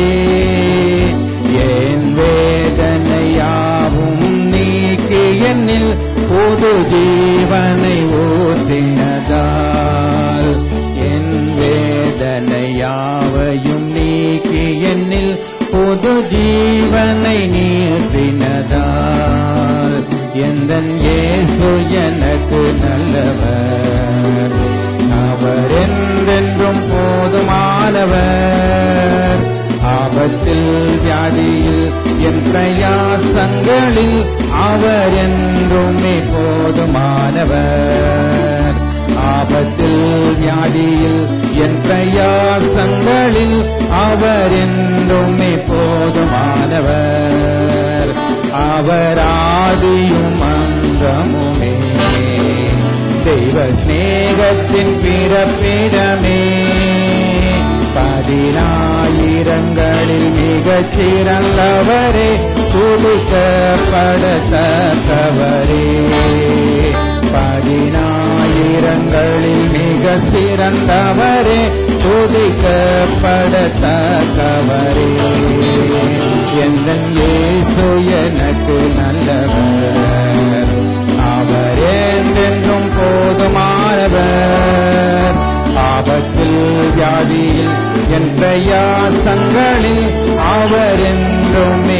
என் வேதனையாவும் நீக்கி என்னில் புது ஜீவனை ஊற்றினதால் என் வேதனையாவையும் நீக்கி என்னில் புது ஜீவனை நீற்றினதால் எந்த இயேசு எனக்கு நல்லவர் அவர் என்றென்றும் போதுமானவர் ஆபத்தில் வியாதியில் என் பிரயாசங்களில் அவர் என்றுமே போதுமானவர் ஆபத்தில் வியாதியில் என் பிரயாசங்களில் அவர் என்றுமே போதுமானவர் அவர் ஆதியும் அந்தமுமானவர் வாசமுமே தெய்வ ஸ்நேகத்தின் பிறப்பிடமே பதினாயிரங்களில் மிகச் சிறந்தவரே துதிக்கப்படத்தக்கவரே பதினாயிரங்களில் மிக சிறந்தவரே துதிக்கப்படத்தக்கவரே எந்த இயேசு எனக்கு நல்லவர் அவர் என்றென்றும் போதுமானவர் ஆபத்தில் வியாதியில் என் பிரயாசங்களில் அவர் என்றுமே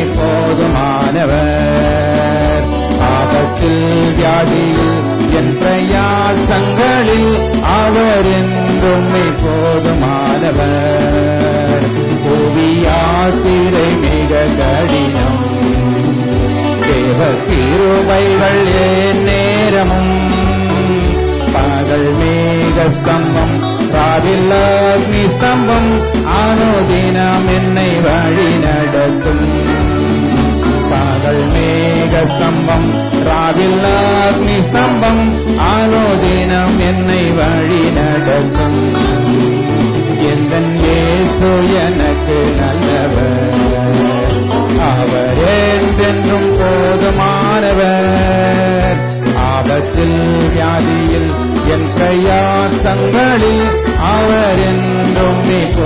போதுமானவர் ஆபத்தில் வியாதியில் என் பிரயாசங்களில் அவர் என்றுமே போதுமானவர் புவியாசிரை மிக கடினம் தேவ கிருபைகள் ஏன் நேரமும் பகல் மேக ஸ்தம்பம் ராவில் அக்னி ஸ்தம்பம் அனுதினம் என்னை வழி நடத்தும் பகல் மேக ஸ்தம்பம் ராவில் அக்னி ஸ்தம்பம் அனுதினம் என்னை வழி நடத்தும் எந்த இயேசு எனக்கு நல்லவர் அவர் என்றென்றும் போதுமானவர் ஆபத்தில் வியாதியில் என் பிரயாசங்களில் அவர் என்றும்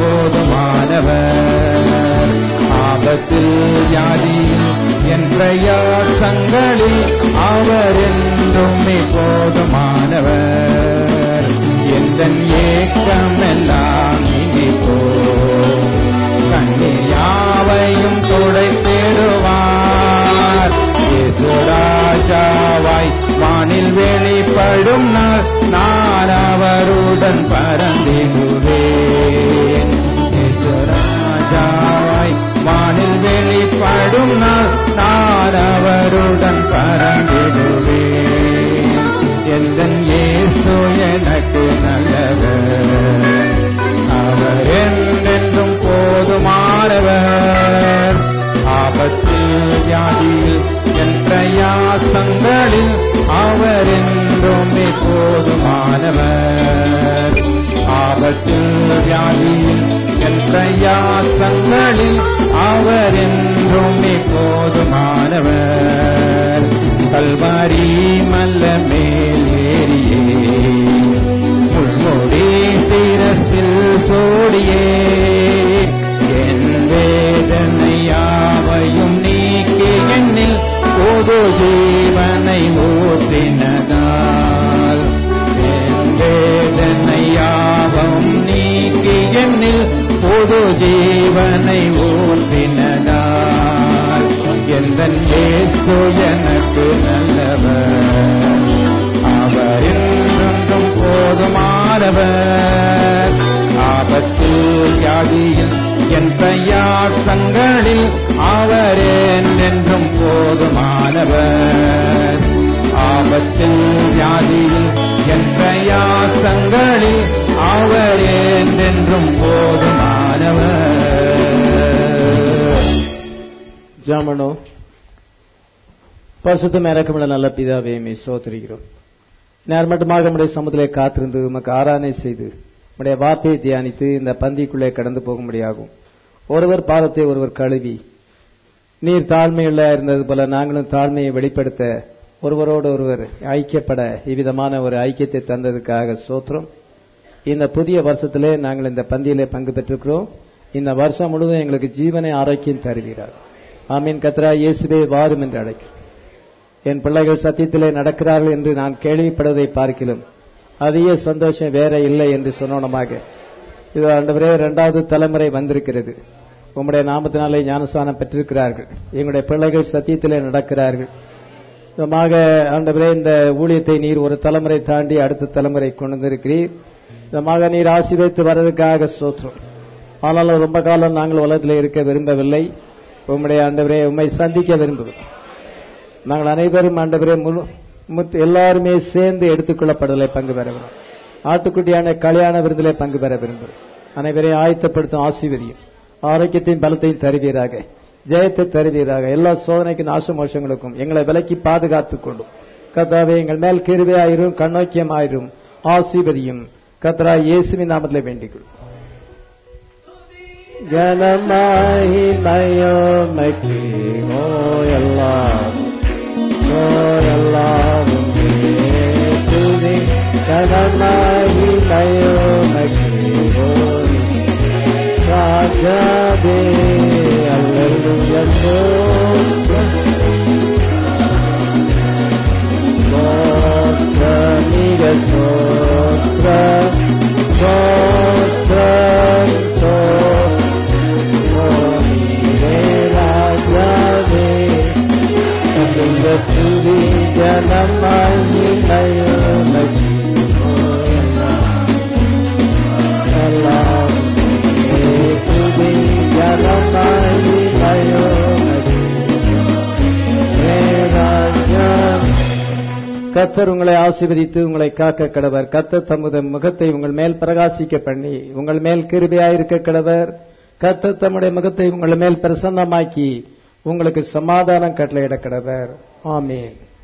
போதுமானவர் ஆபத்தில் வியாதியில் என் பிரயாசங்களில் அவர் என்றும் போதுமானவர் எந்த ஏக்கம் எல்லாம் இனி போ கண்ணீர் யாவையும் துடைத்திடுவார் ராஜாவாய் வானில் வெளிப்படும் நாள் நான் அவருடன் பறந்திடுவேன் ராஜாவாய் வானில் வெளிப்படும் நாள் நான் அவருடன் பறந்திடுவேன் எந்த இயேசு எனக்கு நல்லவர் அவர் என்றென்றும் போதுமானவர் ஆபத்தில் வியாதியில் என் பிரயாசங்களில் அவர் என்றும் போதுமானவர் ஆபத்தில் வியாதியில் என் பிரயாசங்களில் அவர் என்றும் போதுமானவர் கல்வாரி மல்ல மேல் ஏறியே முள்முடி சிரசில் சோடியே என் வேதனையாவையும் நீக்கி என்னில் பொது ஜீவனை ஊற்றினதால் என் வேதனையாவும் நீக்கி என்னில் பொது ஜீவனை ஊற்றினதால் எந்த இயேசு எனக்கு நல்லவர் அவர் என்றென்றும் போதுமானவர் ஆபத்தில் வியாதியில் என் பிரயாசங்களில் அவர் என்றென்றும் போதுமானவர் ஆபத்தில் வியாதியில் என் பிரயாசங்களில் அவர் என்றென்றும் போதுமானவர் ஜாமனோ பரிசுத்தம் இறக்கமுள்ள நல்ல பிதாவே மே சோதரிகிறோம் நேர் மட்டுமாக நம்முடைய சமுதிலே காத்திருந்து உமக்கு ஆராதனை செய்து உடைய வார்த்தையை தியானித்து இந்த பந்திக்குள்ளே கடந்து போகும்படியாகும் ஒருவர் பாதத்தை ஒருவர் கழுவி நீர் தாழ்மையுள்ள இருந்தது போல நாங்களும் தாழ்மையை வெளிப்படுத்த ஒருவரோடு ஒருவர் ஐக்கியப்பட இவ்விதமான ஒரு ஐக்கியத்தை தந்ததுக்காக சோத்திரம் இந்த புதிய வருஷத்திலே நாங்கள் இந்த பந்தியிலே பங்கு பெற்றிருக்கிறோம் இந்த வருஷம் முழுவதும் எங்களுக்கு ஜீவனை ஆரோக்கியம் தருகிறார் ஆமீன் கத்ரா இயேசுவே வாரும் என்று அழைக்கிறோம் என் பிள்ளைகள் சத்தியத்திலே நடக்கிறார்கள் என்று நான் கேள்விப்படுவதை பார்க்கிலும் அதிக சந்தோஷம் வேற இல்லை என்று சொன்னோனமாக இது ஆண்டவரே இரண்டாவது தலைமுறை வந்திருக்கிறது உம்முடைய நாமத்தினாலே ஞானஸ்தானம் பெற்றிருக்கிறார்கள் எங்களுடைய பிள்ளைகள் சத்தியத்திலே நடக்கிறார்கள் விதமாக ஆண்டவரே இந்த ஊழியத்தை நீர் ஒரு தலைமுறை தாண்டி அடுத்த தலைமுறை கொண்டு வந்திருக்கிறீர் விதமாக நீர் ஆசீர்வதித்து வர்றதுக்காக சோற்றம் ஆனாலும் ரொம்ப காலம் நாங்கள் உலகத்தில் இருக்க விரும்பவில்லை உம்முடைய ஆண்டவரே உம்மை சந்திக்க விரும்புகிறோம் நாங்கள் அனைவரும் ஆண்டவரே முழு முத்- எல்லாருமே சேர்ந்து எடுத்துக்கொள்ளப்படுதலை பங்கு பெறுகிறோம் ஆட்டுக்குட்டியான கல்யாண விருந்திலே பங்கு பெற விரும்புகிறோம் அனைவரையும் ஆயத்தப்படுத்தும் ஆசீர்வதியும் ஆரோக்கியத்தையும் பலத்தையும் தருவீராக ஜெயத்தை தருவீராக எல்லா சோதனைக்கும் நாச மோஷங்களுக்கும் எங்களை விலக்கி பாதுகாத்துக் கொள்ளும் கத்தாவே எங்கள் மேல் கிருபையாயிரும் கண்ணோக்கியமாயிரும் ஆசீர்வதியும் கத்ரா இயேசுவின் நாமத்திலே வேண்டிக் கொள்கிறோம். கனமாயி மயோமைக்கு ஓ எல்லாம் ஓ எல்லாம் துதி கனமாயி மயோமைக்கு ஓ ராஜாதே அல்லேலூயா ஸ்தோத்திரம் ஸ்தோத்திரம் நீக ஸ்தோத்திரம் ஸ்தோத்திரம் ஸ்தோத்திரம் நீரே ராஜாவே அந்த துதி ஜனமாயி மயோமகி எல்லாம் துதி ஜனமாயி மயோமகி கத்தர் உங்களை ஆசீர்வதித்து உங்களை காக்க கடவர் கத்தர் தமது முகத்தை உங்கள் மேல் பிரகாசிக்க பண்ணி உங்கள் மேல் கிருபையாயிருக்க கடவர் கத்தர் தம்முடைய முகத்தை உங்கள் மேல் பிரசன்னமாக்கி உங்களுக்கு சமாதானம் கட்டளையிட கடவர் ஆமீன்